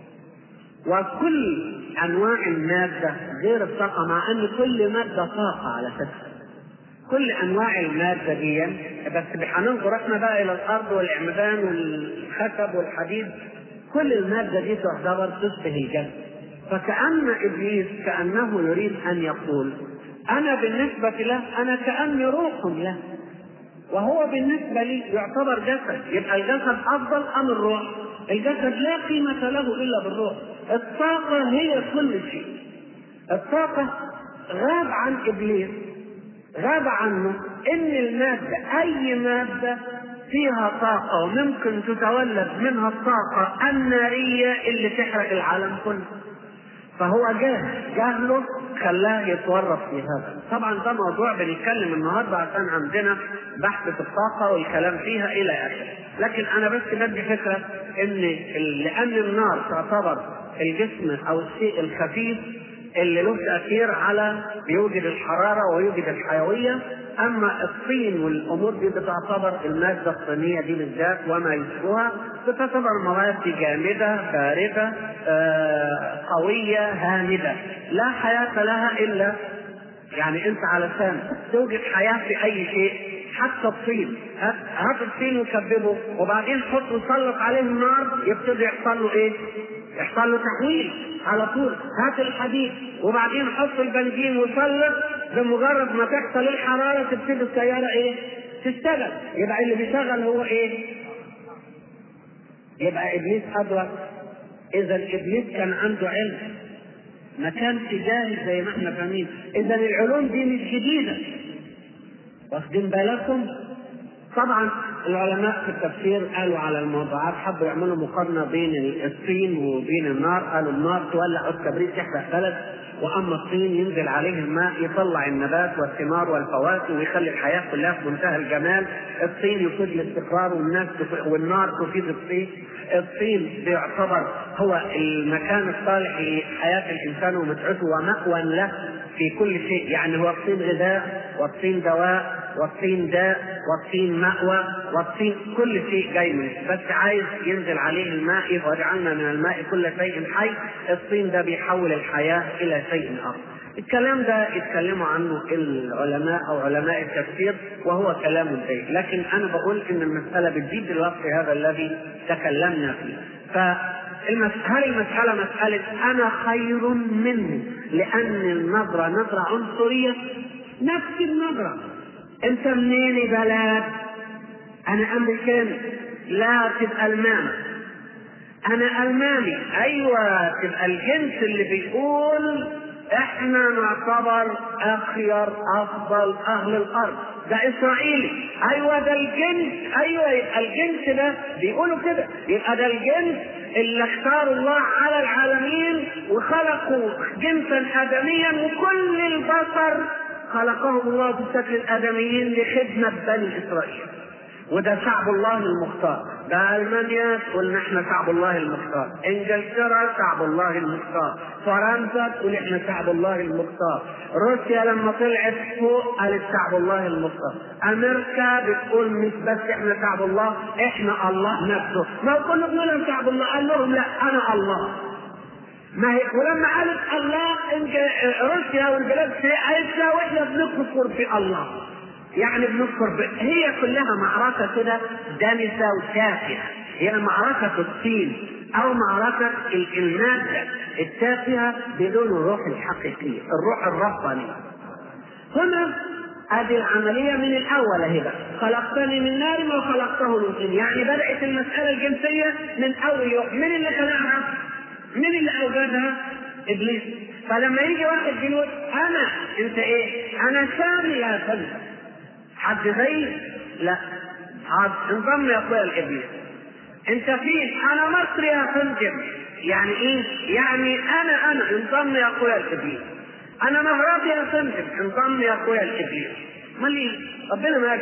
وكل انواع الماده غير الطاقه مع ان كل ماده طاقه على فكره كل انواع الماده دي بس هننظر احنا بقى الى الارض والاعمدان والخشب والحديد كل الماده دي تعتبر تشبه الجسد فكأن ابليس كأنه يريد ان يقول انا بالنسبه له انا كأني روح له وهو بالنسبه لي يعتبر جسد يبقى الجسد افضل ام الروح الجسد لا قيمه له الا بالروح الطاقه هي كل شيء الطاقه غاب عن ابليس غاب عنه ان الماده اي ماده فيها طاقه وممكن تتولد منها الطاقه الناريه اللي تحرق العالم كله فهو جاهل جهله خلاه يتورط في هذا طبعا ده موضوع بنتكلم النهارده عشان عندنا بحث في الطاقه والكلام فيها الى اخره لكن انا بس بدي فكره ان لان النار تعتبر الجسم او الشيء الخفيف اللي له تاثير على بيوجد الحراره ويوجد الحيويه اما الطين والامور دي بتعتبر الماده الطينيه دي بالذات وما يشبهها بتعتبر مواد جامده بارده آه قويه هامده لا حياه لها الا يعني انت علشان توجد حياه في اي شيء حتى الطين هات هات الطين وكببه وبعدين حط وسلط عليه النار يبتدي يحصل له ايه؟ يحصل له تحويل على طول هات الحديد وبعدين حط البنزين وسلط بمجرد ما تحصل الحراره تبتدي السياره ايه؟ تشتغل يبقى اللي بيشغل هو ايه؟ يبقى ابليس ادرك اذا ابليس كان عنده علم ما كانش جاهز زي ما احنا فاهمين اذا العلوم دي مش جديده واخدين بالكم طبعا العلماء في التفسير قالوا على الموضوعات حبوا يعملوا مقارنه بين الطين وبين النار قالوا النار تولع الكبريت تحرق بلد واما الطين ينزل عليه الماء يطلع النبات والثمار والفواكه ويخلي الحياه كلها في منتهى الجمال الطين يفيد الاستقرار والناس والنار تفيد الطين الطين بيعتبر هو المكان الصالح لحياه الانسان ومتعته ومأوى له في كل شيء يعني هو الطين غذاء والطين دواء والطين داء والطين مأوى والطين كل شيء جاي منه بس عايز ينزل عليه الماء وجعلنا من الماء كل شيء حي الطين ده بيحول الحياة إلى شيء آخر الكلام ده يتكلموا عنه العلماء او علماء التفسير وهو كلام جيد لكن انا بقول ان المساله بتزيد الوقت هذا الذي تكلمنا فيه ف هل المسألة مسألة أنا خير منه لأن النظرة نظرة عنصرية نفس النظرة أنت منين بلد أنا أمريكاني لا تبقى ألماني أنا ألماني أيوة تبقى الجنس اللي بيقول احنا نعتبر اخير افضل اهل الارض ده اسرائيلي ايوه ده الجنس ايوه يبقى الجنس ده بيقولوا كده يبقى ده الجنس اللي اختار الله على العالمين وخلقوا جنسا ادميا وكل البشر خلقهم الله بشكل الادميين لخدمه بني اسرائيل وده شعب الله المختار ده المانيا قلنا احنا شعب الله المختار انجلترا شعب الله المختار فرنسا تقول احنا شعب الله المختار روسيا لما طلعت فوق قالت شعب الله المختار امريكا بتقول مش بس احنا شعب الله احنا الله نفسه ما كنا بنقول شعب الله قال لهم لا انا الله ما هي ولما قالت الله روسيا والبلاد قالت لا واحنا بنكفر في الله يعني بنذكر هي كلها معركة كده دامسة وتافهة هي معركة الطين أو معركة المادة التافهة بدون الروح الحقيقية الروح الرباني هنا هذه العملية من الأول هنا خلقتني من نار وخلقته من طين يعني بدأت المسألة الجنسية من أول يوم من اللي خلقها؟ من اللي أوجدها؟ إبليس فلما يجي واحد يقول أنا أنت إيه؟ أنا سامي يا فندم حد زي لا حد انضم يا اخويا الابليس انت فين انا مصري يا فندم يعني ايه يعني انا انا انضم يا اخويا الابليس انا مهربي يا فندم انضم يا اخويا الابليس امال ايه ربنا ما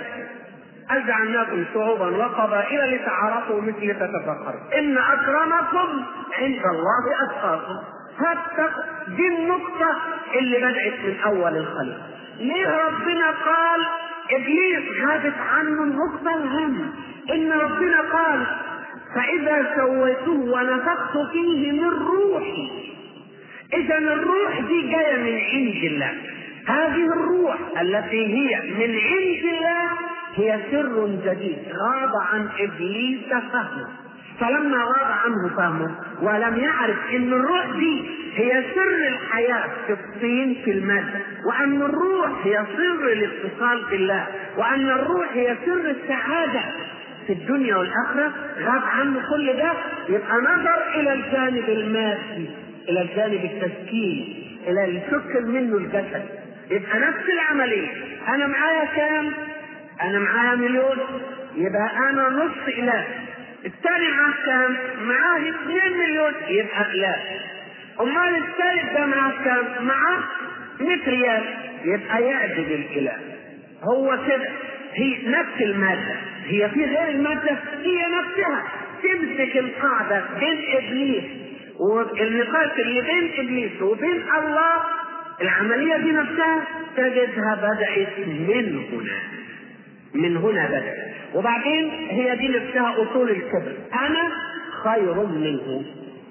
أجعلناكم شعوبا وقبائل لتعارفوا مثل تتفخروا إن أكرمكم عند الله أتقاكم حتى دي النقطة اللي بدأت من أول الخليقة ليه ربنا قال ابليس غابت عنه النقطه الهامه ان ربنا قال فاذا سويته ونفخت فيه من روحي اذا الروح دي جايه من عند الله هذه الروح التي هي من عند الله هي سر جديد غاب عن ابليس فهمه فلما غاب عنه فهمه ولم يعرف ان الروح دي هي سر الحياة في الطين في المادة وان الروح هي سر الاتصال بالله وان الروح هي سر السعادة في الدنيا والاخرة غاب عنه كل ده يبقى نظر الى الجانب المادي الى الجانب التسكين الى اللي شكل منه الجسد يبقى نفس العملية انا معايا كام انا معايا مليون يبقى انا نص اله الثاني معاه كام معاه 2 مليون يبقى لا امال الثالث ده معاه كام معاه 100 ريال يبقى يعدل الاله هو كده هي نفس المادة هي في غير المادة هي نفسها تمسك القاعدة بين ابليس والنقاش اللي بين ابليس وبين الله العملية دي نفسها تجدها بدأت من هنا من هنا بدأت وبعدين هي دي نفسها أصول الكبر أنا خير منه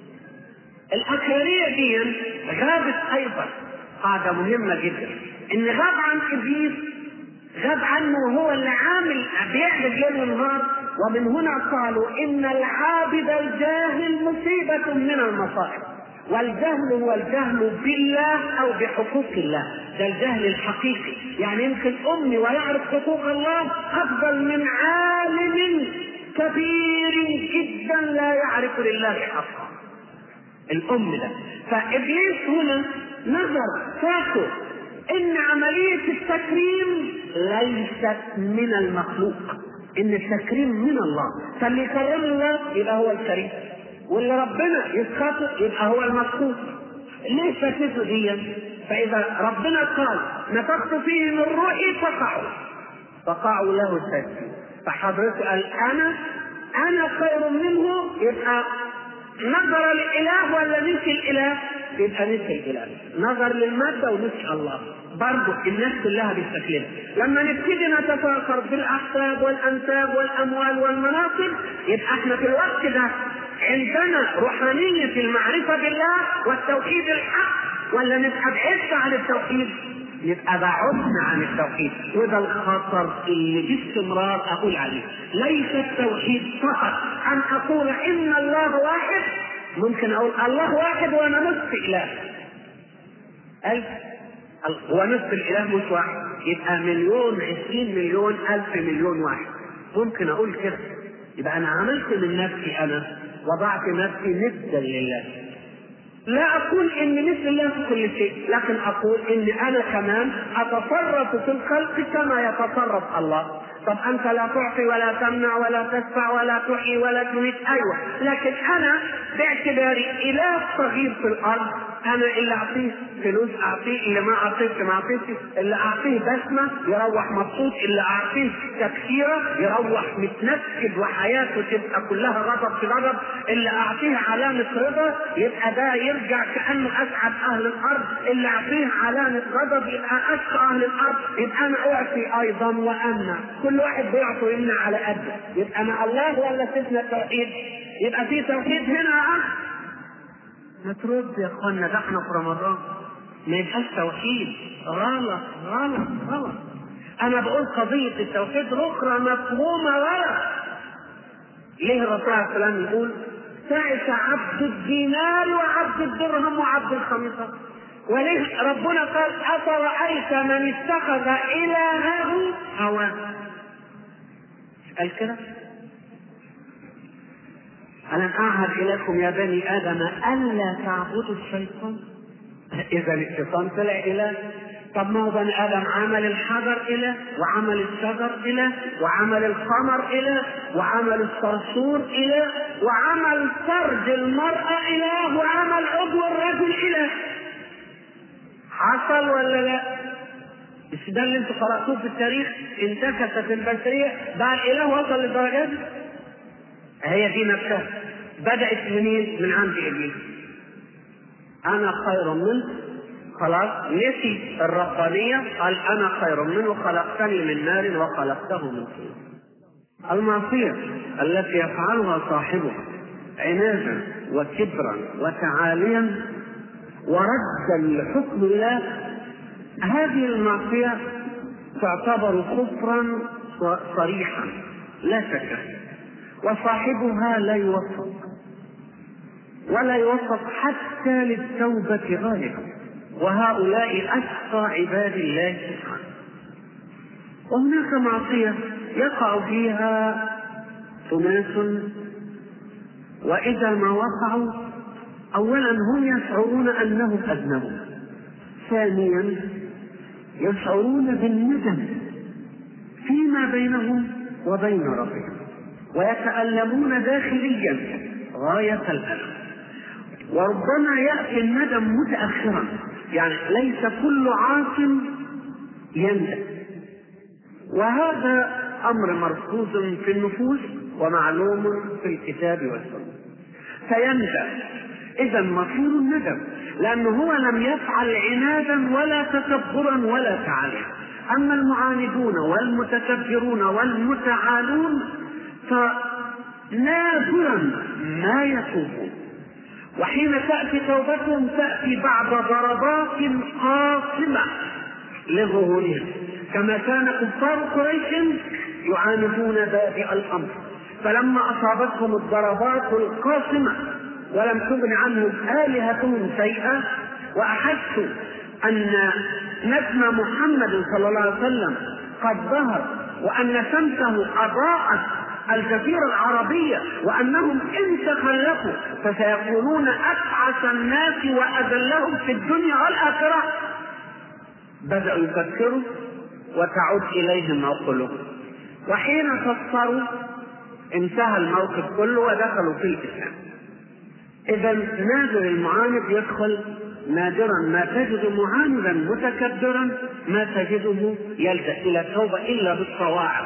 الأخيرية دي غابت أيضا قاعدة مهمة جدا إن غاب عن إبليس غاب عنه وهو اللي عامل بيعبد ليل ونهار ومن هنا قالوا إن العابد الجاهل مصيبة من المصائب والجهل هو الجهل بالله او بحقوق الله ده الجهل الحقيقي يعني يمكن امي ويعرف حقوق الله افضل من عالم كبير جدا لا يعرف لله حقا الام ده فابليس هنا نظر فاكر ان عمليه التكريم ليست من المخلوق ان التكريم من الله فاللي يكرم الله يبقى هو الكريم واللي ربنا يسخطه يبقى هو المسخوط ليه فاتته دي فاذا ربنا قال نفخت فيه من روحي فقعوا فقعوا له التسبيح فحضرته قال انا انا خير منه يبقى نظر الاله ولا نسي الاله يبقى نسي الاله نظر للماده ونسي الله برضه الناس كلها بالشكل لما نبتدي نتفاخر بالاحساب والانساب والاموال والمناصب يبقى احنا في الوقت ده عندنا روحانية المعرفة بالله والتوحيد الحق ولا نبقى بعدنا عن التوحيد؟ نبقى بعدنا عن التوحيد وده الخطر اللي باستمرار اقول عليه ليس التوحيد فقط ان اقول ان الله واحد ممكن اقول الله واحد وانا نصف اله ألف هو نصف الاله مش واحد يبقى مليون عشرين مليون الف مليون واحد ممكن اقول كده يبقى انا عملت من نفسي انا وضعت نفسي ندا لله لا اقول اني مثل الله في كل شيء لكن اقول اني انا كمان اتصرف في الخلق كما يتصرف الله طب انت لا تعطي ولا تمنع ولا تدفع ولا تحيي ولا تميت ايوه لكن انا باعتباري اله صغير في الارض انا اللي اعطيه فلوس اعطيه اللي ما اعطيته ما اعطيته اللي اعطيه بسمه يروح مبسوط اللي اعطيه تكسيره يروح متنكد وحياته تبقى كلها غضب في غضب اللي اعطيه علامه رضا يبقى ده يرجع كانه اسعد اهل الارض اللي اعطيه علامه غضب يبقى اشقى اهل الارض يبقى انا اعطي ايضا وامنع كل واحد بيعطي ويمنع على قده يبقى انا الله ولا سيدنا التوحيد يبقى في توحيد هنا اه ما ترد يا اخوانا ده احنا في رمضان ما يبقاش توحيد غلط غلط غلط انا بقول قضية التوحيد الاخرى مفهومة غلط ليه الرسول عليه السلام يقول تعس عبد الدينار وعبد الدرهم وعبد الخميصة وليه ربنا قال أفرأيت من اتخذ إلهه هواه قال كده ألم أعهد إليكم يا بني آدم ألا تعبدوا الشيطان إذا الشيطان طلع إله طب ما هو بني آدم عمل الحجر إله وعمل الشجر إله وعمل القمر إله وعمل الصرصور إله وعمل فرج المرأة إله وعمل عضو الرجل إله حصل ولا لا؟ مش ده اللي انتوا قرأتوه في التاريخ انتكست البشرية بقى الإله وصل للدرجات دي هي دي نفسها بدأت منين؟ من عند إبليس أنا خير منه خلاص نسي الربانية قال أنا خير منه خلقتني من نار وخلقته من طين المعصية التي يفعلها صاحبها عنادا وكبرا وتعاليا وردا لحكم الله هذه المعصية تعتبر كفرا صريحا لا شك وصاحبها لا يوفق ولا يوفق حتى للتوبة غالبا وهؤلاء أشقى عباد الله سبحانه وهناك معصية يقع فيها أناس وإذا ما وقعوا أولا هم يشعرون أنهم أذنبوا ثانيا يشعرون بالندم فيما بينهم وبين ربهم ويتألمون داخليا غاية الألم وربما يأتي الندم متأخرا يعني ليس كل عاص يندم وهذا أمر مرصوص في النفوس ومعلوم في الكتاب والسنة فيندم إذا مصير الندم لأنه هو لم يفعل عنادا ولا تكبرا ولا تعاليا أما المعاندون والمتكبرون والمتعالون فنادرا ما يتوبون وحين تأتي توبتهم تأتي بعد ضربات قاصمة لظهورهم كما كان كفار قريش يعاندون بادئ الأمر فلما أصابتهم الضربات القاصمة ولم تغن عنهم آلهتهم شيئا وأحسوا أن نجم محمد صلى الله عليه وسلم قد ظهر وأن شمسه أضاءت الجزيرة العربية وأنهم إن تخلفوا فسيكونون أبعث الناس وأذلهم في الدنيا والآخرة بدأوا يفكروا وتعود إليهم عقولهم وحين فسروا انتهى الموقف كله ودخلوا في الإسلام إذا نادر المعاند يدخل نادرا ما تجد معاندا متكبرا ما تجده يلجأ إلى التوبة إلا بالصواعق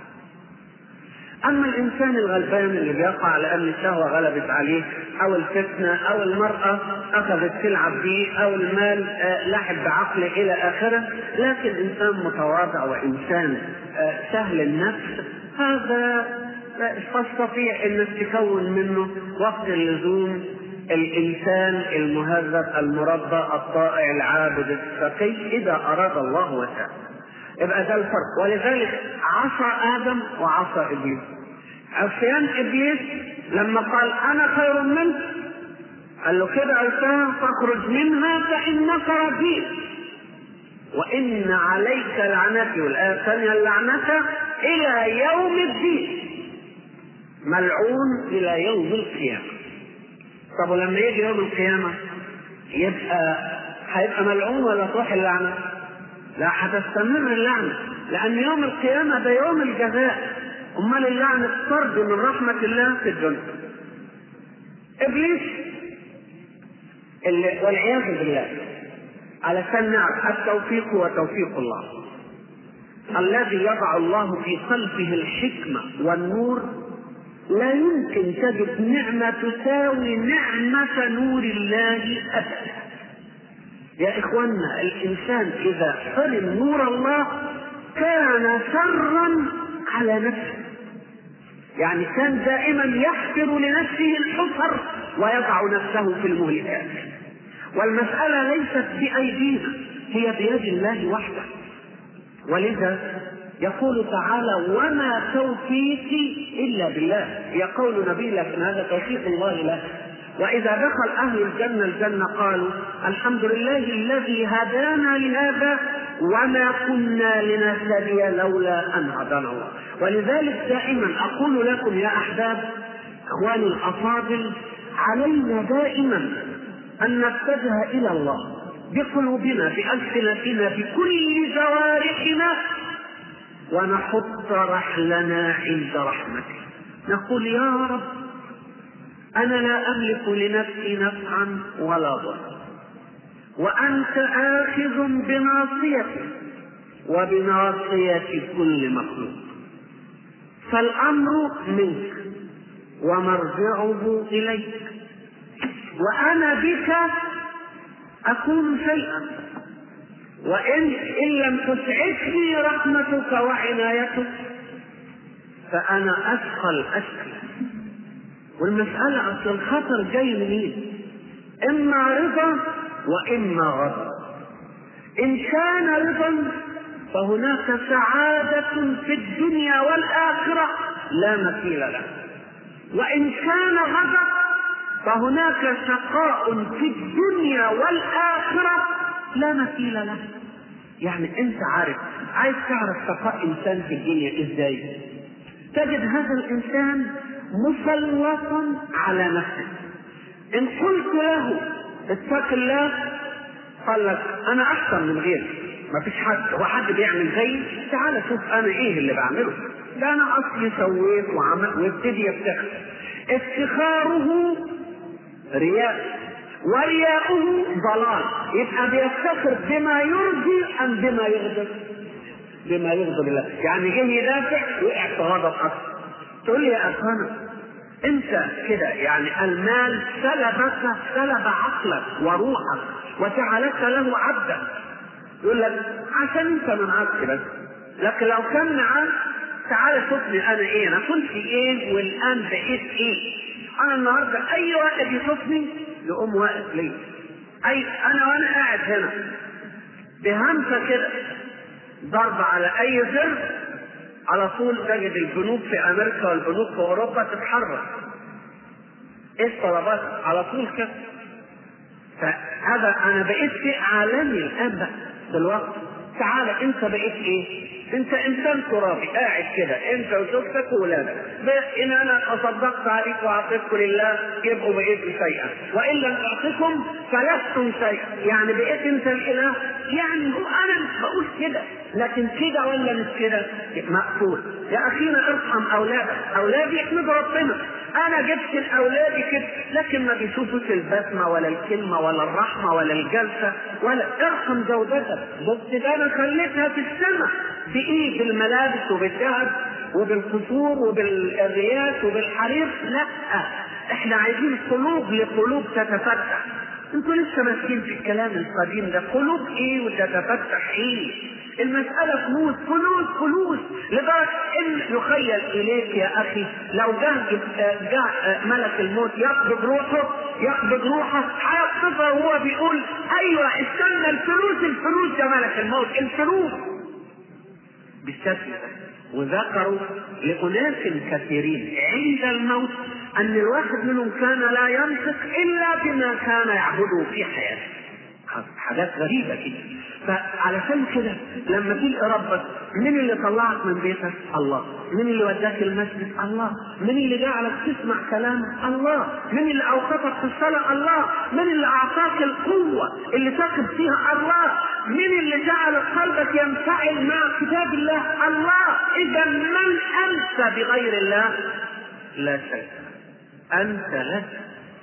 أما الإنسان الغلبان اللي بيقع لأن الشهوة غلبت عليه أو الفتنة أو المرأة أخذت تلعب به أو المال لعب بعقله إلى آخره لكن إنسان متواضع وإنسان سهل النفس هذا تستطيع انك تكون منه وقت اللزوم الانسان المهذب المربى الطائع العابد التقي اذا اراد الله وشاء يبقى ده الفرق ولذلك عصى ادم وعصى ابليس عصيان ابليس لما قال انا خير منك قال له كده عصاها فاخرج منها فانك رجيم وان عليك لعنتي والايه الثانيه لعنتك الى يوم الدين ملعون الى يوم القيامه طب ولما يجي يوم القيامه يبقى هيبقى ملعون ولا تروح اللعنه لا هتستمر اللعنه لان يوم القيامه ده يوم الجزاء امال اللعنه طرد من رحمه الله في الدنيا ابليس اللي والعياذ بالله علشان نعرف التوفيق هو توفيق الله الذي يضع الله في قلبه الحكمه والنور لا يمكن تجد نعمة تساوي نعمة نور الله أبدا. يا إخوانا الإنسان إذا حرم نور الله كان شرا على نفسه. يعني كان دائما يحفر لنفسه الحفر ويضع نفسه في المهلكات. والمسألة ليست بأيدينا هي بيد الله وحده. ولذا يقول تعالى وما توفيقي الا بالله هي قول نبي لكن هذا توفيق الله له واذا دخل اهل الجنه الجنه قالوا الحمد لله الذي هدانا لهذا وما كنا لنهتدي لولا ان هدانا الله ولذلك دائما اقول لكم يا احباب اخواني الافاضل علينا دائما ان نتجه الى الله بقلوبنا بألسنتنا بكل جوارحنا ونحط رحلنا عند رحمته نقول يا رب أنا لا أملك لنفسي نفعا ولا ضرا وأنت آخذ بناصيتي وبناصية كل مخلوق فالأمر منك ومرجعه إليك وأنا بك أكون شيئا وإن إن لم تسعفني رحمتك وعنايتك فأنا أثقل أشكل والمسألة أصل الخطر جاي منين؟ إما رضا وإما غضب إن كان رضا فهناك سعادة في الدنيا والآخرة لا مثيل له وإن كان غضب فهناك شقاء في الدنيا والآخرة لا مثيل له يعني أنت عارف عايز تعرف شقاء إنسان في الدنيا إزاي تجد هذا الإنسان مسلطا على نفسه إن قلت له اتق الله قال لك أنا أحسن من غيري ما فيش حد هو حد بيعمل زيي تعال شوف أنا إيه اللي بعمله ده أنا أصلي سويت وعمل ويبتدي يفتخر افتخاره رياء ورياؤه ضلال يبقى بيفتخر بما يرضي ام بما يغضب بما يغضب الله يعني جه يدافع وقع في غضب اكثر تقول لي يا اخوانا انت كده يعني المال سلبك سلب عقلك وروحك وجعلك له عبدا يقول لك عشان انت من عبد بس لكن لو كان معاك تعال شوفني انا ايه انا كنت ايه والان بقيت ايه انا النهارده اي واحد يشوفني يقوم واقف لي اي انا وانا قاعد هنا بهمسه كده ضرب على اي زر على طول تجد البنوك في امريكا والبنوك في اوروبا تتحرك ايه الطلبات على طول كده فهذا انا بقيت شيء عالمي الان بقى دلوقتي تعال انت بقيت ايه انت انسان ترابي قاعد كده انت وزوجتك واولادك ان انا تصدقت عليك واعطيتكم لله يبقوا بقيتوا شيئا وان لم اعطكم فلستم شيئا يعني بقيت انت الاله يعني هو انا مش بقول كده لكن كده ولا مش كده مقصود يا اخينا ارحم اولادك اولادي يحمدوا ربنا انا جبت لاولادي كده لكن ما بيشوفوش البسمه ولا الكلمه ولا الرحمه ولا الجلسه ولا ارحم زوجتك بس ده انا خليتها في السماء بايه بالملابس وبالذهب وبالقصور وبالرياس وبالحرير لا احنا عايزين قلوب لقلوب تتفتح انتوا لسه ماسكين في الكلام القديم ده قلوب ايه وتتفتح ايه المسألة فلوس فلوس فلوس لدرجة ان يخيل اليك يا اخي لو جه جاء ملك الموت يقبض روحه يقبض روحه هيقبضها وهو بيقول ايوه استنى الفلوس الفلوس يا ملك الموت الفلوس بالشكل وذكروا لأناس كثيرين عند الموت أن الواحد منهم كان لا ينطق إلا بما كان يعبده في حياته حاجات غريبة كده فعلشان كده لما تلقى ربك مين اللي طلعك من بيتك؟ الله مين اللي وداك المسجد؟ الله مين اللي جعلك تسمع كلامه؟ الله مين اللي اوقفك في الصلاة؟ الله مين اللي اعطاك القوة اللي تقف فيها؟ الله مين اللي جعل قلبك ينفعل مع كتاب الله؟ الله اذا من انت بغير الله؟ لا شيء انت لست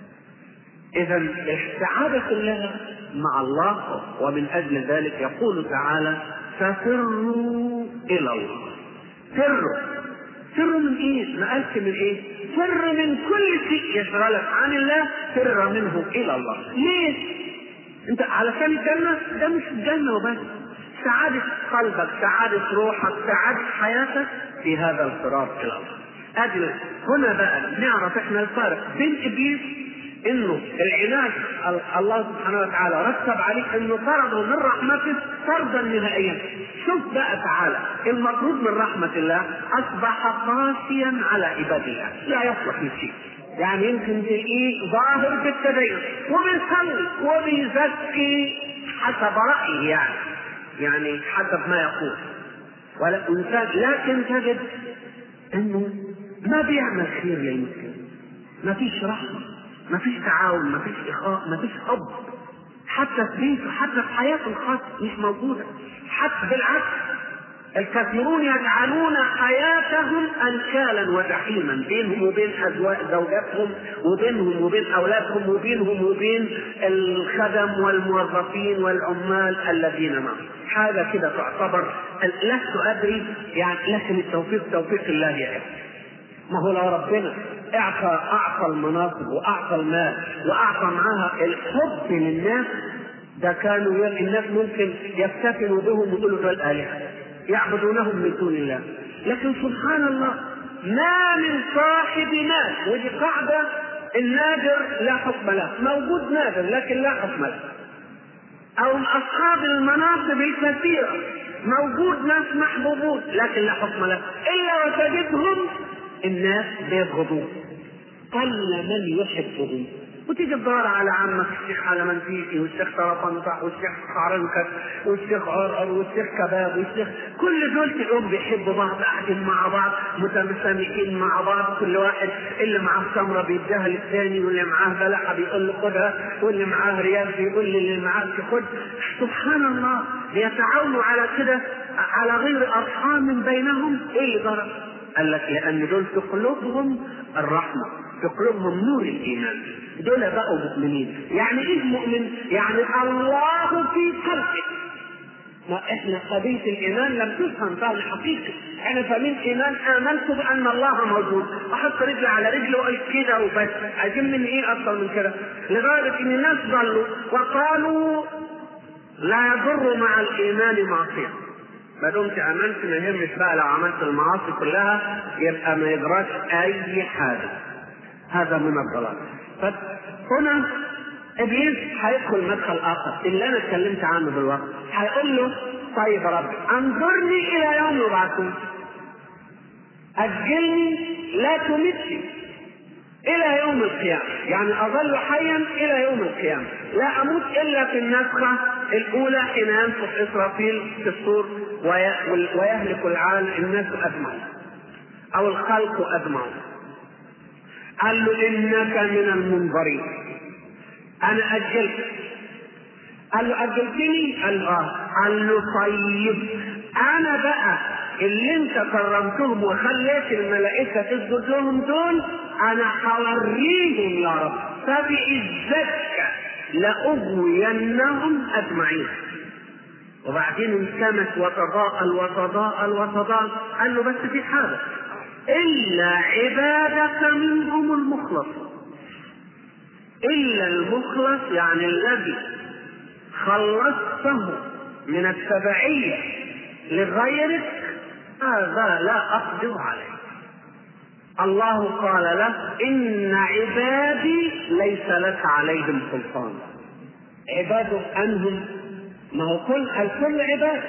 اذا السعادة كلها مع الله ومن اجل ذلك يقول تعالى ففروا الى الله فروا فر من ايه؟ ما قالش من ايه؟ فر من كل شيء يشغلك عن الله فر منه الى الله ليه؟ انت علشان الجنة ده مش الجنة وبس سعادة قلبك سعادة روحك سعادة حياتك في هذا الفرار الى الله اجل هنا بقى نعرف احنا الفارق بين ابليس انه العناد الله سبحانه وتعالى رتب عليه انه طرده من رحمته طردا نهائيا شوف بقى تعالى المطلوب من رحمه الله اصبح قاسيا على عباد الله لا يصلح لشيء يعني يمكن تلاقيه ظاهر في التدين وبيصلي وبيزكي حسب رايه يعني يعني حسب ما يقول ولا لكن تجد انه ما بيعمل خير للمسلم ما فيش رحمه ما فيش تعاون ما فيش اخاء ما فيش حب حتى في بيته حتى في حياته الخاصه مش موجوده حتى بالعكس الكثيرون يجعلون حياتهم انكالا وجحيما بينهم وبين ازواج زوجاتهم وبينهم وبين اولادهم وبينهم وبين الخدم والموظفين والعمال الذين معهم حاجه كده تعتبر لست ادري يعني لكن التوفيق توفيق الله يا اخي ما هو لو ربنا اعطى اعطى المناصب واعطى المال واعطى معاها الحب للناس ده كانوا الناس ممكن يفتتنوا بهم ويقولوا دول الهه يعبدونهم من دون الله لكن سبحان الله ما من صاحب مال ودي قاعده النادر لا حكم له موجود نادر لكن لا حكم له او اصحاب المناصب الكثيره موجود ناس محبوبون لكن لا حكم له الا وتجدهم الناس بيبغضوه قل من يحبهم وتيجي تدور على عمك الشيخ على منفيسي والشيخ طرطنطح والشيخ حرنكت والشيخ عرعر والشيخ كباب والشيخ كل دول تلاقيهم بيحبوا بعض قاعدين مع بعض متسامحين مع بعض كل واحد اللي معاه سمره بيديها للثاني واللي معاه بلحه بيقول له خدها واللي معاه ريال بيقول للي معاه خد سبحان الله بيتعاونوا على كده على غير ارحام بينهم ايه اللي ضرب؟ قال لك لان دول في قلوبهم الرحمه في قلوبهم نور الايمان دول بقوا مؤمنين يعني ايه مؤمن يعني الله في قلبه ما احنا قضيه الايمان لم تفهم فهم حقيقي احنا فاهمين ايمان امنت بان الله موجود احط رجلي على رجلي واقول كده وبس عايزين من ايه اكثر من كده لدرجه ان الناس ضلوا وقالوا لا يضر مع الايمان معصيه ما دمت امنت ما يهمش بقى لو عملت المعاصي كلها يبقى ما يجراش اي حاجه هذا من الضلال فهنا ابليس هيدخل مدخل اخر اللي انا اتكلمت عنه دلوقتي هيقول له طيب يا رب انظرني الى يوم يبعثون اجلني لا تمتني الى يوم القيامه يعني اظل حيا الى يوم القيامه لا اموت الا في النفخه الاولى حين ينفخ اسرافيل في الصور ويهلك العالم الناس اجمعون او الخلق اجمعون قال له انك من المنظرين انا اجلت قال له اجلتني قال له اه قال له طيب انا بقى اللي انت كرمتهم وخليت الملائكه تسجد لهم دول انا هوريهم يا رب فبعزتك لاغوينهم اجمعين وبعدين انكمت وتضاءل وتضاءل وتضاءل قال له بس في حاجه إلا عبادك منهم المخلص إلا المخلص يعني الذي خلصته من التبعية لغيرك هذا لا أقدر عليه الله قال له إن عبادي ليس لك عليهم سلطان عباد أنهم ما هو كل الكل عباد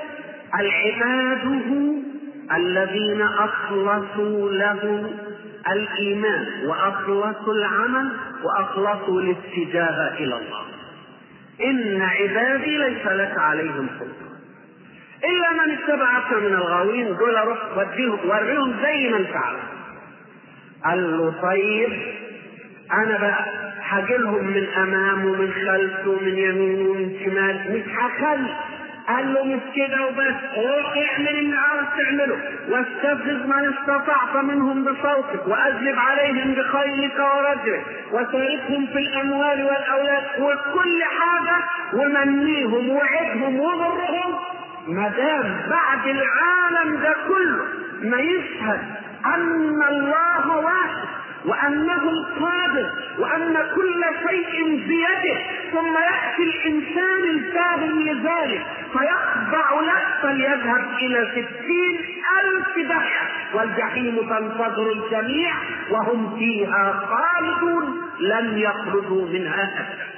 العباده الذين اخلصوا له الايمان واخلصوا العمل واخلصوا الاستجابه الى الله ان عبادي ليس لك عليهم سلطان الا من اتبعك من الغاوين دول روح وديهم وريهم زي ما انت عارف قال له طيب انا بقى هجيلهم من امام ومن خلف ومن يمين ومن شمال مش هخلي قال له مش كده وبس روح اعمل اللي عاوز تعمله واستفزز من استطعت منهم بصوتك واذلب عليهم بخيلك ورجلك وشاركهم في الاموال والاولاد وكل حاجه ومنيهم وعدهم وغرهم ما دام بعد العالم ده كله ما يشهد ان الله واحد وانه القادر وان كل شيء بيده ثم ياتي الانسان الفاهم لذلك فيخضع له فليذهب الى ستين الف دحيه والجحيم تنتظر الجميع وهم فيها خالدون لن يخرجوا منها ابدا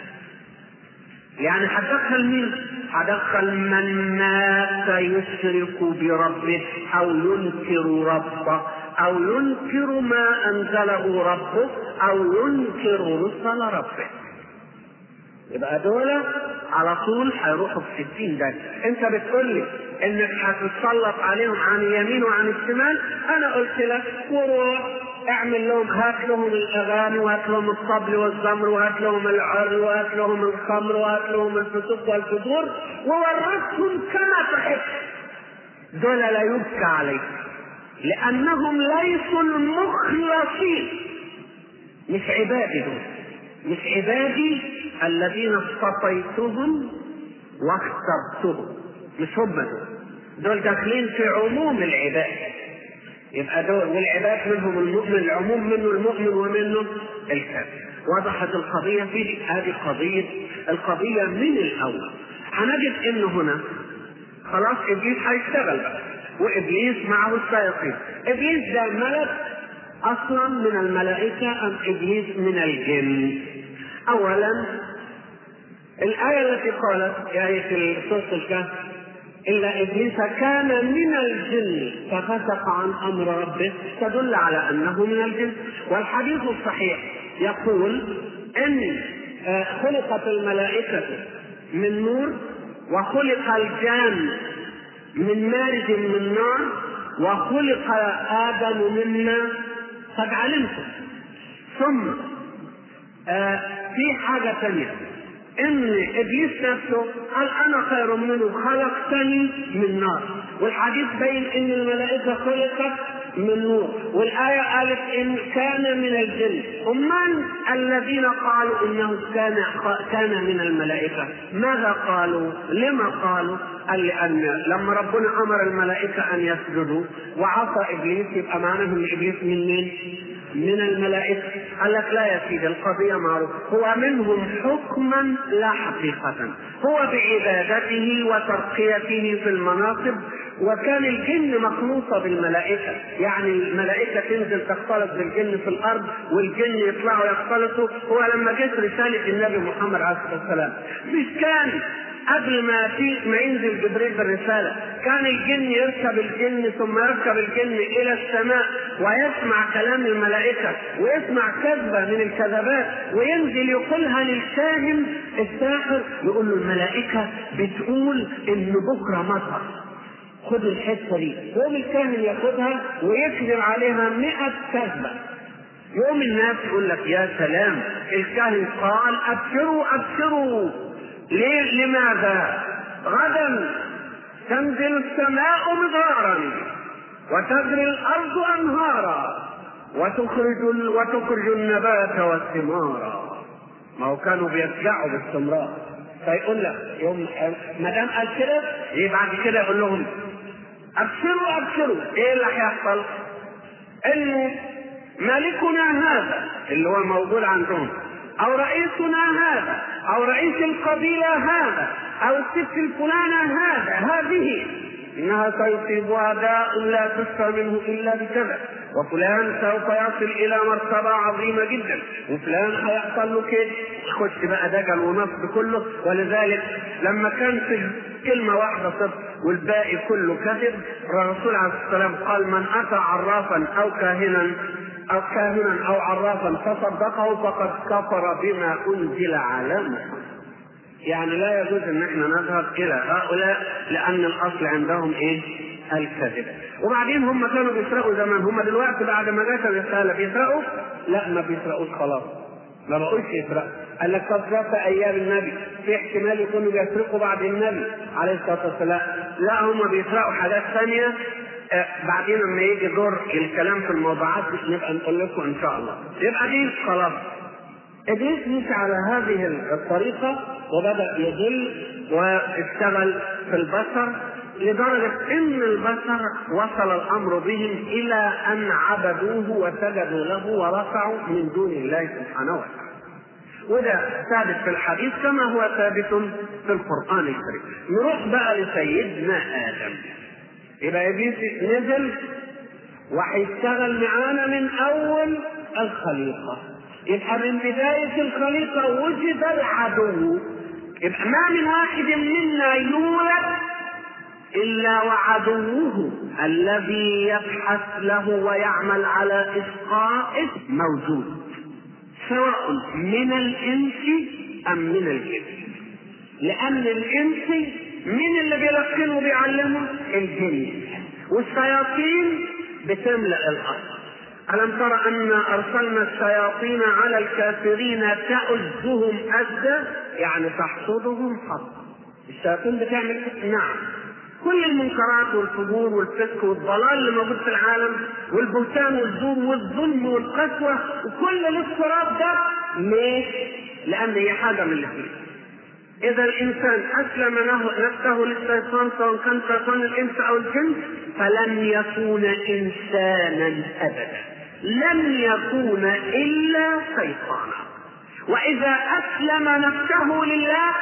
يعني هتدخل مين؟ هدخل من مات يشرك بربه او ينكر ربه او ينكر ما انزله ربه او ينكر رسل ربه يبقى دول على طول هيروحوا في 60 ده انت بتقول لي انك هتتسلط عليهم عن اليمين وعن الشمال انا قلت لك وروح اعمل لهم هات لهم الاغاني وهات لهم الطبل والزمر وهات لهم العر وهات لهم الخمر وهات لهم الفسوق والفجور وورثهم كما تحب دول لا يبكى عليهم لانهم ليسوا المخلصين مش عبادي دول مش عبادي الذين اصطفيتهم واخترتهم مش هم دول دول داخلين في عموم العباد يبقى دول والعباد منهم المؤمن العموم منه المؤمن ومنه الكافر وضحت القضية في هذه قضية القضية من الأول هنجد إنه هنا خلاص إبليس هيشتغل بقى وإبليس معه السائقين إبليس ده ملك أصلا من الملائكة أم إبليس من الجن أولا الآية التي قالت يا آية سورة الكهف إلا إبليس كان من الجن ففسق عن أمر ربه تدل على أنه من الجن والحديث الصحيح يقول إن خلقت الملائكة من نور وخلق الجان من مارج من نار وخلق آدم مما قد علمتم ثم آه في حاجة ثانية ان ابليس نفسه قال انا خير منه خلقتني من نار والحديث بين ان الملائكه خلقت من نور والايه قالت ان كان من الجن ومن الذين قالوا انه كان كان من الملائكه ماذا قالوا لما قالوا قال لان لما ربنا امر الملائكه ان يسجدوا وعصى ابليس يبقى معناه ان ابليس من مين من الملائكة قال لك لا يا سيدي القضية معروفة هو منهم حكما لا حقيقة هو بعبادته وترقيته في المناصب وكان الجن مخلوصة بالملائكة يعني الملائكة تنزل تختلط بالجن في الأرض والجن يطلعوا يختلطوا هو لما جت رسالة النبي محمد عليه الصلاة والسلام مش كان قبل ما في ما ينزل جبريل بالرسالة كان الجن يركب الجن ثم يركب الجن إلى السماء ويسمع كلام الملائكة ويسمع كذبة من الكذبات وينزل يقولها للكاهن الساحر يقول له الملائكة بتقول إن بكرة مطر خد الحته دي يوم الكاهن ياخدها ويكذب عليها مئة كذبة يوم الناس يقول لك يا سلام الكاهن قال ابشروا ابشروا ليه لماذا غدا تنزل السماء مدرارا وتجري الارض انهارا وتخرج وتخرج النبات والثمار ما هو كانوا بيرجعوا باستمرار فيقول لك يوم ما دام قال كده يبقى بعد كده يقول لهم ابشروا ابشروا ايه اللي هيحصل؟ انه ملكنا هذا اللي هو موجود عندهم او رئيسنا هذا او رئيس القبيله هذا او الست الفلانه هذا هذه انها سيصيبها داء لا تشفى منه الا بكذا وفلان سوف يصل الى مرتبه عظيمه جدا وفلان هيحصل له كده يخش بقى دجل ونصب كله ولذلك لما كان في كلمه واحده صدق والباقي كله كذب الرسول عليه الصلاه والسلام قال من اتى عرافا او كاهنا او كاهنا او عرافا فصدقه فقد كفر بما انزل على محمد يعني لا يجوز ان احنا نذهب الى هؤلاء لان الاصل عندهم ايه؟ الكذب. وبعدين هم كانوا بيسرقوا زمان هم دلوقتي بعد ما جت الرساله بيسرقوا؟ لا ما بيسرقوش خلاص. ما بقولش يسرقوا. قال لك طب ده في ايام النبي في احتمال يكونوا بيسرقوا بعد النبي عليه الصلاه والسلام. لا هم بيسرقوا حاجات ثانيه آه بعدين لما يجي دور الكلام في الموضوعات نبقى نقول لكم ان شاء الله. يبقى دي خلاص ابليس مشي على هذه الطريقه وبدا يضل واشتغل في البشر لدرجه ان البشر وصل الامر بهم الى ان عبدوه وسجدوا له ورفعوا من دون الله سبحانه وتعالى. وده ثابت في الحديث كما هو ثابت في القران الكريم. نروح بقى لسيدنا ادم. يبقى ابليس نزل وهيشتغل معانا من اول الخليقه. يبقى من بداية الخليقة وجد العدو يبقى ما من واحد منا يولد إلا وعدوه الذي يبحث له ويعمل على إسقاطه موجود سواء من الإنس أم من الجن لأن الإنس مين اللي بيلقنه وبيعلمه؟ الجن والشياطين بتملأ الأرض ألم تر أن أرسلنا الشياطين على الكافرين تأزهم أزا يعني تحصدهم حصدا الشياطين بتعمل نعم كل المنكرات والفجور والفسق والضلال اللي موجود في العالم والبهتان والزور والظلم والقسوة وكل الاضطراب ده ليه؟ لأن هي حاجة من الاثنين إذا الإنسان أسلم نفسه للشيطان سواء كان شيطان الإنس أو الجن فلن يكون إنسانا أبدا لن يكون إلا شيطانا وإذا أسلم نفسه لله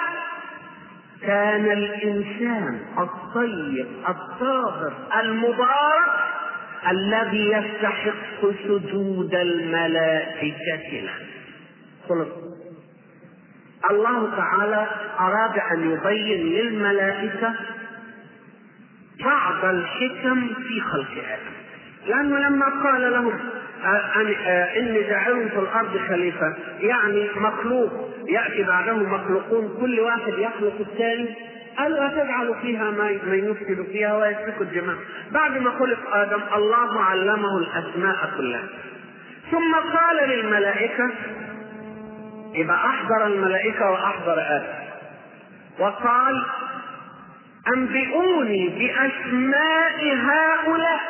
كان الإنسان الطيب الطاهر المبارك الذي يستحق سجود الملائكة له خلص الله تعالى أراد أن يبين للملائكة بعض الحكم في خلق آدم لأنه لما قال لهم إني جاعل في الأرض خليفة يعني مخلوق يأتي بعده مخلوقون كل واحد يخلق الثاني قال أتجعل فيها من يفسد فيها ويسفك الدماء بعد ما خلق آدم الله علمه الأسماء كلها ثم قال للملائكة يبقى أحضر الملائكة وأحضر آدم وقال أنبئوني بأسماء هؤلاء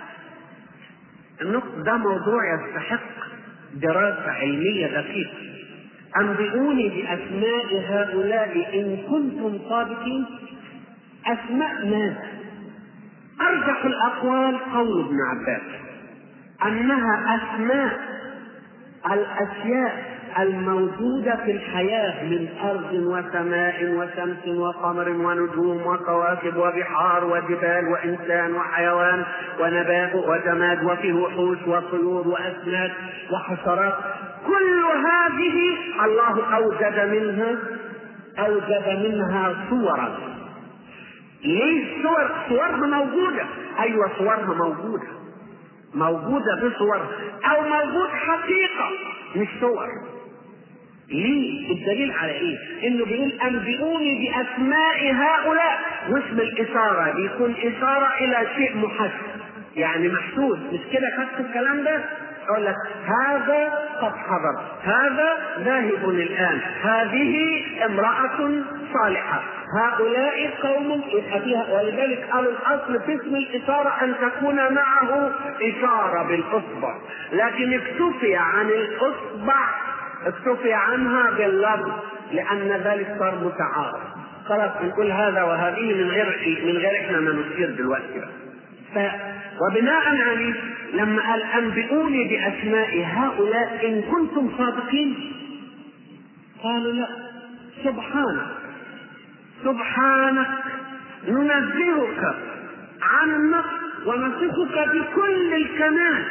النقطة ده موضوع يستحق دراسة علمية دقيقة أنبئوني بأسماء هؤلاء إن كنتم صادقين أسماء ماذا؟ أرجح الأقوال قول ابن عباس أنها أسماء الأشياء الموجودة في الحياة من أرض وسماء وشمس وقمر ونجوم وكواكب وبحار وجبال وإنسان وحيوان ونبات وجماد وفيه وحوش وطيور وأسماك وحشرات كل هذه الله أوجد منها أوجد منها صورا ليه صور صورها موجودة أيوة صورها موجودة موجودة بصور أو موجود حقيقة مش صور ليه؟ الدليل على ايه؟ انه بيقول انبئوني باسماء هؤلاء واسم الاشاره بيكون اشاره الى شيء محدد يعني محسوس مش كده خدت الكلام ده؟ اقول لك هذا قد حضر هذا ذاهب الان هذه امراه صالحه هؤلاء قوم يبقى فيها ولذلك قالوا الاصل في اسم الاشاره ان تكون معه اشاره بالاصبع لكن اكتفي عن الاصبع اكتفي عنها باللفظ لان ذلك صار متعارف خلاص نقول هذا وهذه من غير من غير احنا ما نشير دلوقتي بقى. ف وبناء عليه لما قال انبئوني باسماء هؤلاء ان كنتم صادقين قالوا لا سبحانك سبحانك ننزهك عن النقص ونصفك بكل الكمال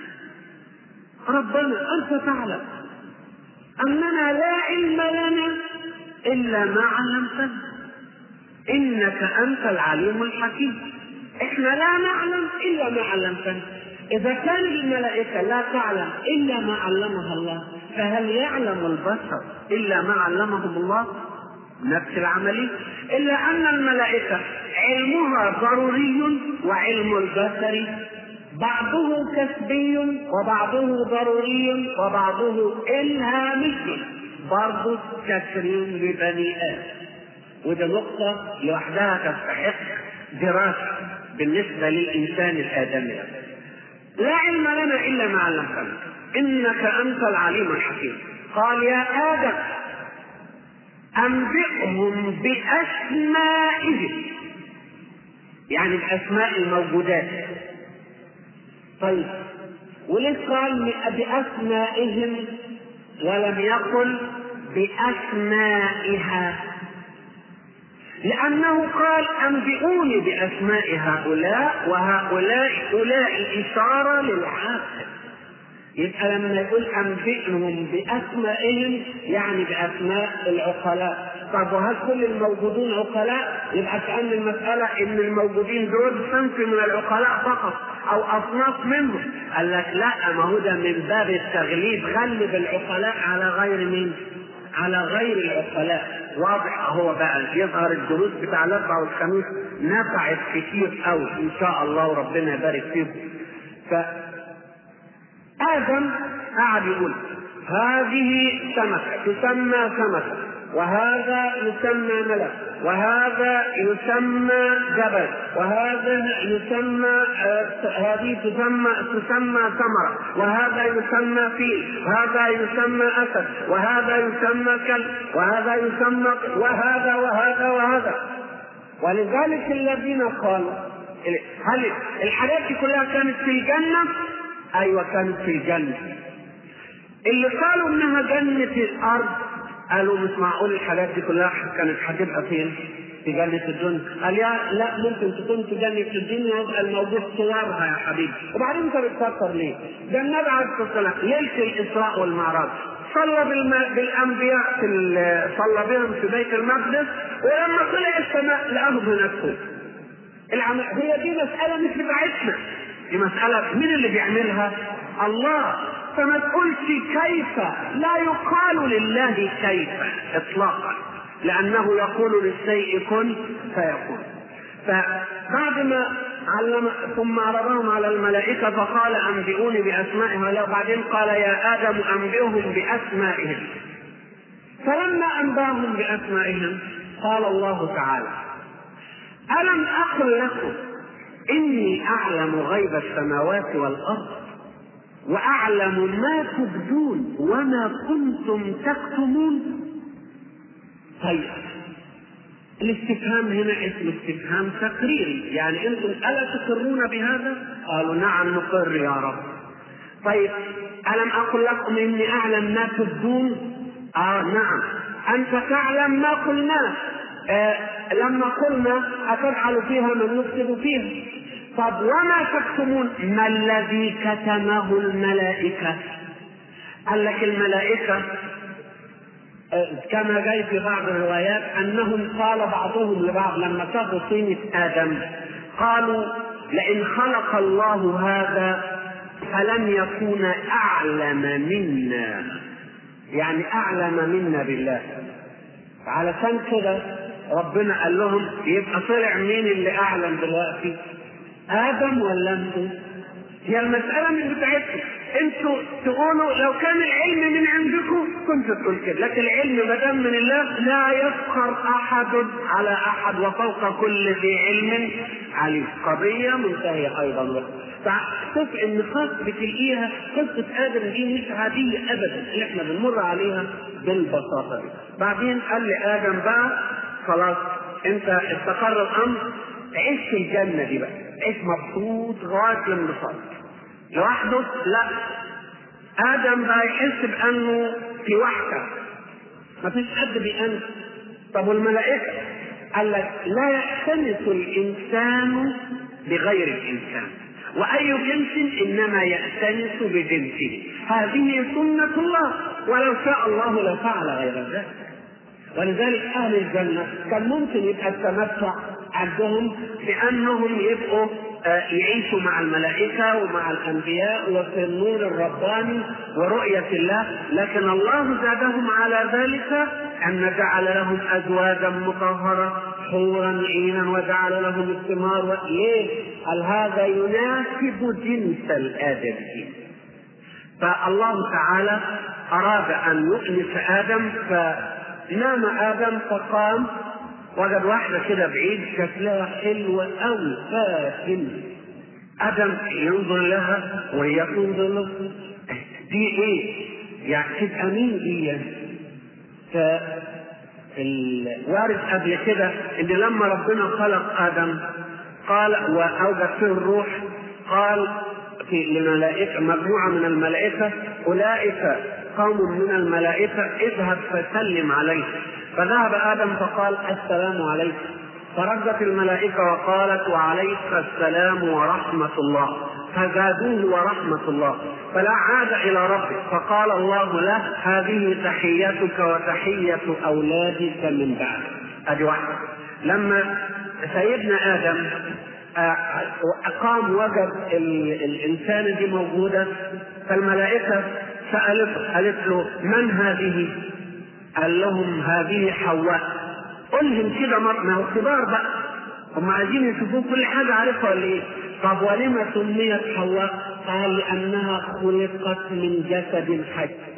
ربنا انت تعلم اننا لا علم لنا الا ما علمتنا انك انت العليم الحكيم احنا لا نعلم الا ما علمتنا اذا كان الملائكه لا تعلم الا ما علمها الله فهل يعلم البشر الا ما علمهم الله نفس العملية إلا أن الملائكة علمها ضروري وعلم البشر بعضه كسبي وبعضه ضروري وبعضه إلهامي برضه تكريم لبني آدم وده نقطة لوحدها تستحق دراسة بالنسبة للإنسان الآدمي لا علم لنا إلا ما علمتنا إنك أنت العليم الحكيم قال يا آدم أنبئهم بأسمائهم يعني بأسماء الموجودات طيب وليش قال بأسمائهم ولم يقل بأسمائها لأنه قال أنبئوني بأسماء هؤلاء وهؤلاء أولئك إشارة للعاقل يبقى لما يقول أنبئهم بأسمائهم يعني بأسماء العقلاء طب وهل كل الموجودين عقلاء؟ يبقى كأن المسألة إن الموجودين دول صنف من العقلاء فقط أو أصناف منهم قال لك لا ما هو ده من باب التغليب غلب العقلاء على غير مين؟ على غير العقلاء واضح هو بقى يظهر الدروس بتاع الاربع والخميس نفعت كتير قوي ان شاء الله وربنا يبارك فيكم ف آدم قعد يقول هذه سمكة تسمى سمكة وهذا يسمى ملك وهذا يسمى جبل وهذا يسمى آه هذه تسمى تسمى ثمرة وهذا يسمى فيل وهذا يسمى أسد وهذا يسمى كلب وهذا يسمى وهذا وهذا وهذا ولذلك الذين قالوا هل الحاجات دي كلها كانت في الجنة؟ ايوه كانت في الجنه اللي قالوا انها جنه الارض قالوا مش معقول الحاجات دي كلها كانت هتبقى فين؟ في جنة الدنيا، قال يا لا ممكن تكون في جنة الدنيا يبقى الموجود صورها يا حبيبي، وبعدين انت بتفكر ليه؟ ده النبي عليه الصلاة والسلام ليلة الإسراء والمعراج صلى بالم- بالانبياء في ال- صلى بهم في بيت المقدس ولما طلع السماء لقاهم هناك فوق العم... هي دي مسألة مش بتاعتنا دي مسألة مين اللي بيعملها؟ الله فما تقولش كيف لا يقال لله كيف اطلاقا لأنه يقول للشيء كن فيكون فبعد ما علم ثم عرضهم على الملائكة فقال أنبئوني بأسماء هؤلاء وبعدين قال يا آدم أنبئهم بأسمائهم فلما أنباهم بأسمائهم قال الله تعالى ألم أقل لكم إني أعلم غيب السماوات والأرض وأعلم ما تبدون وما كنتم تكتمون طيب الاستفهام هنا اسم استفهام تقريري يعني انتم الا تقرون بهذا؟ قالوا نعم نقر يا رب. طيب الم اقل لكم اني اعلم ما تبدون؟ اه نعم انت تعلم ما قلناه آه لما قلنا اتجعل فيها من يفسد فيها طب وما تكتمون ما الذي كتمه الملائكه قال لك الملائكه كما جاي في بعض الروايات انهم قال بعضهم لبعض لما شافوا طينة ادم قالوا لئن خلق الله هذا فلم يكون اعلم منا يعني اعلم منا بالله علشان كده ربنا قال لهم يبقى طلع مين اللي اعلم دلوقتي ادم ولا انتم هي المسألة مش بتاعتكم، انتوا تقولوا لو كان العلم من عندكم كنت تقول كده، لكن العلم ما دام من الله لا يفخر أحد على أحد وفوق كل ذي علم عليم، قضية منتهية أيضا فشوف النقاط بتلاقيها قصة آدم دي مش عادية أبدا اللي احنا بنمر عليها بالبساطة دي. بعدين قال لآدم بقى خلاص أنت استقر الأمر عيش في الجنة دي بقى، عيش مبسوط غاية الانبساط. لوحده لا ادم بقى يحس بانه في وحده ما فيش حد بيأنس طب والملائكه قال لك لا يأتنس الانسان بغير الانسان واي جنس انما يأتنس بجنسه هذه سنه الله ولو شاء الله لفعل غير ذلك ولذلك اهل الجنه كان ممكن يبقى التمتع عندهم بانهم يبقوا يعيشوا مع الملائكة ومع الأنبياء وفي النور الرباني ورؤية الله لكن الله زادهم على ذلك أن جعل لهم أزواجا مطهرة حورا عينا وجعل لهم الثمار ليه؟ قال هذا يناسب جنس الآدميين فالله تعالى أراد أن يؤنس آدم فنام آدم فقام وجد واحدة كده بعيد شكلها حلو أوي فاتن آدم ينظر لها وهي تنظر له دي إيه؟ يعني تبقى مين دي؟ ف الوارد قبل كده ان لما ربنا خلق ادم قال واوجد فيه الروح قال في لملائكه مجموعه من الملائكه اولئك قوم من الملائكه اذهب فسلم عليه فذهب ادم فقال السلام عليكم فردت الملائكه وقالت وعليك السلام ورحمه الله فزادوه ورحمه الله فلا عاد الى ربه فقال الله له هذه تحيتك وتحيه اولادك من بعد ادي واحده لما سيدنا ادم قام وجد الانسان دي موجوده فالملائكه سالته قالت له من هذه؟ قال لهم هذه حواء قلهم كده ما هو اختبار بقى هم عايزين يشوفوا كل حاجه عارفها ولا ايه؟ طب ولما سميت حواء؟ قال لانها خلقت من جسد حي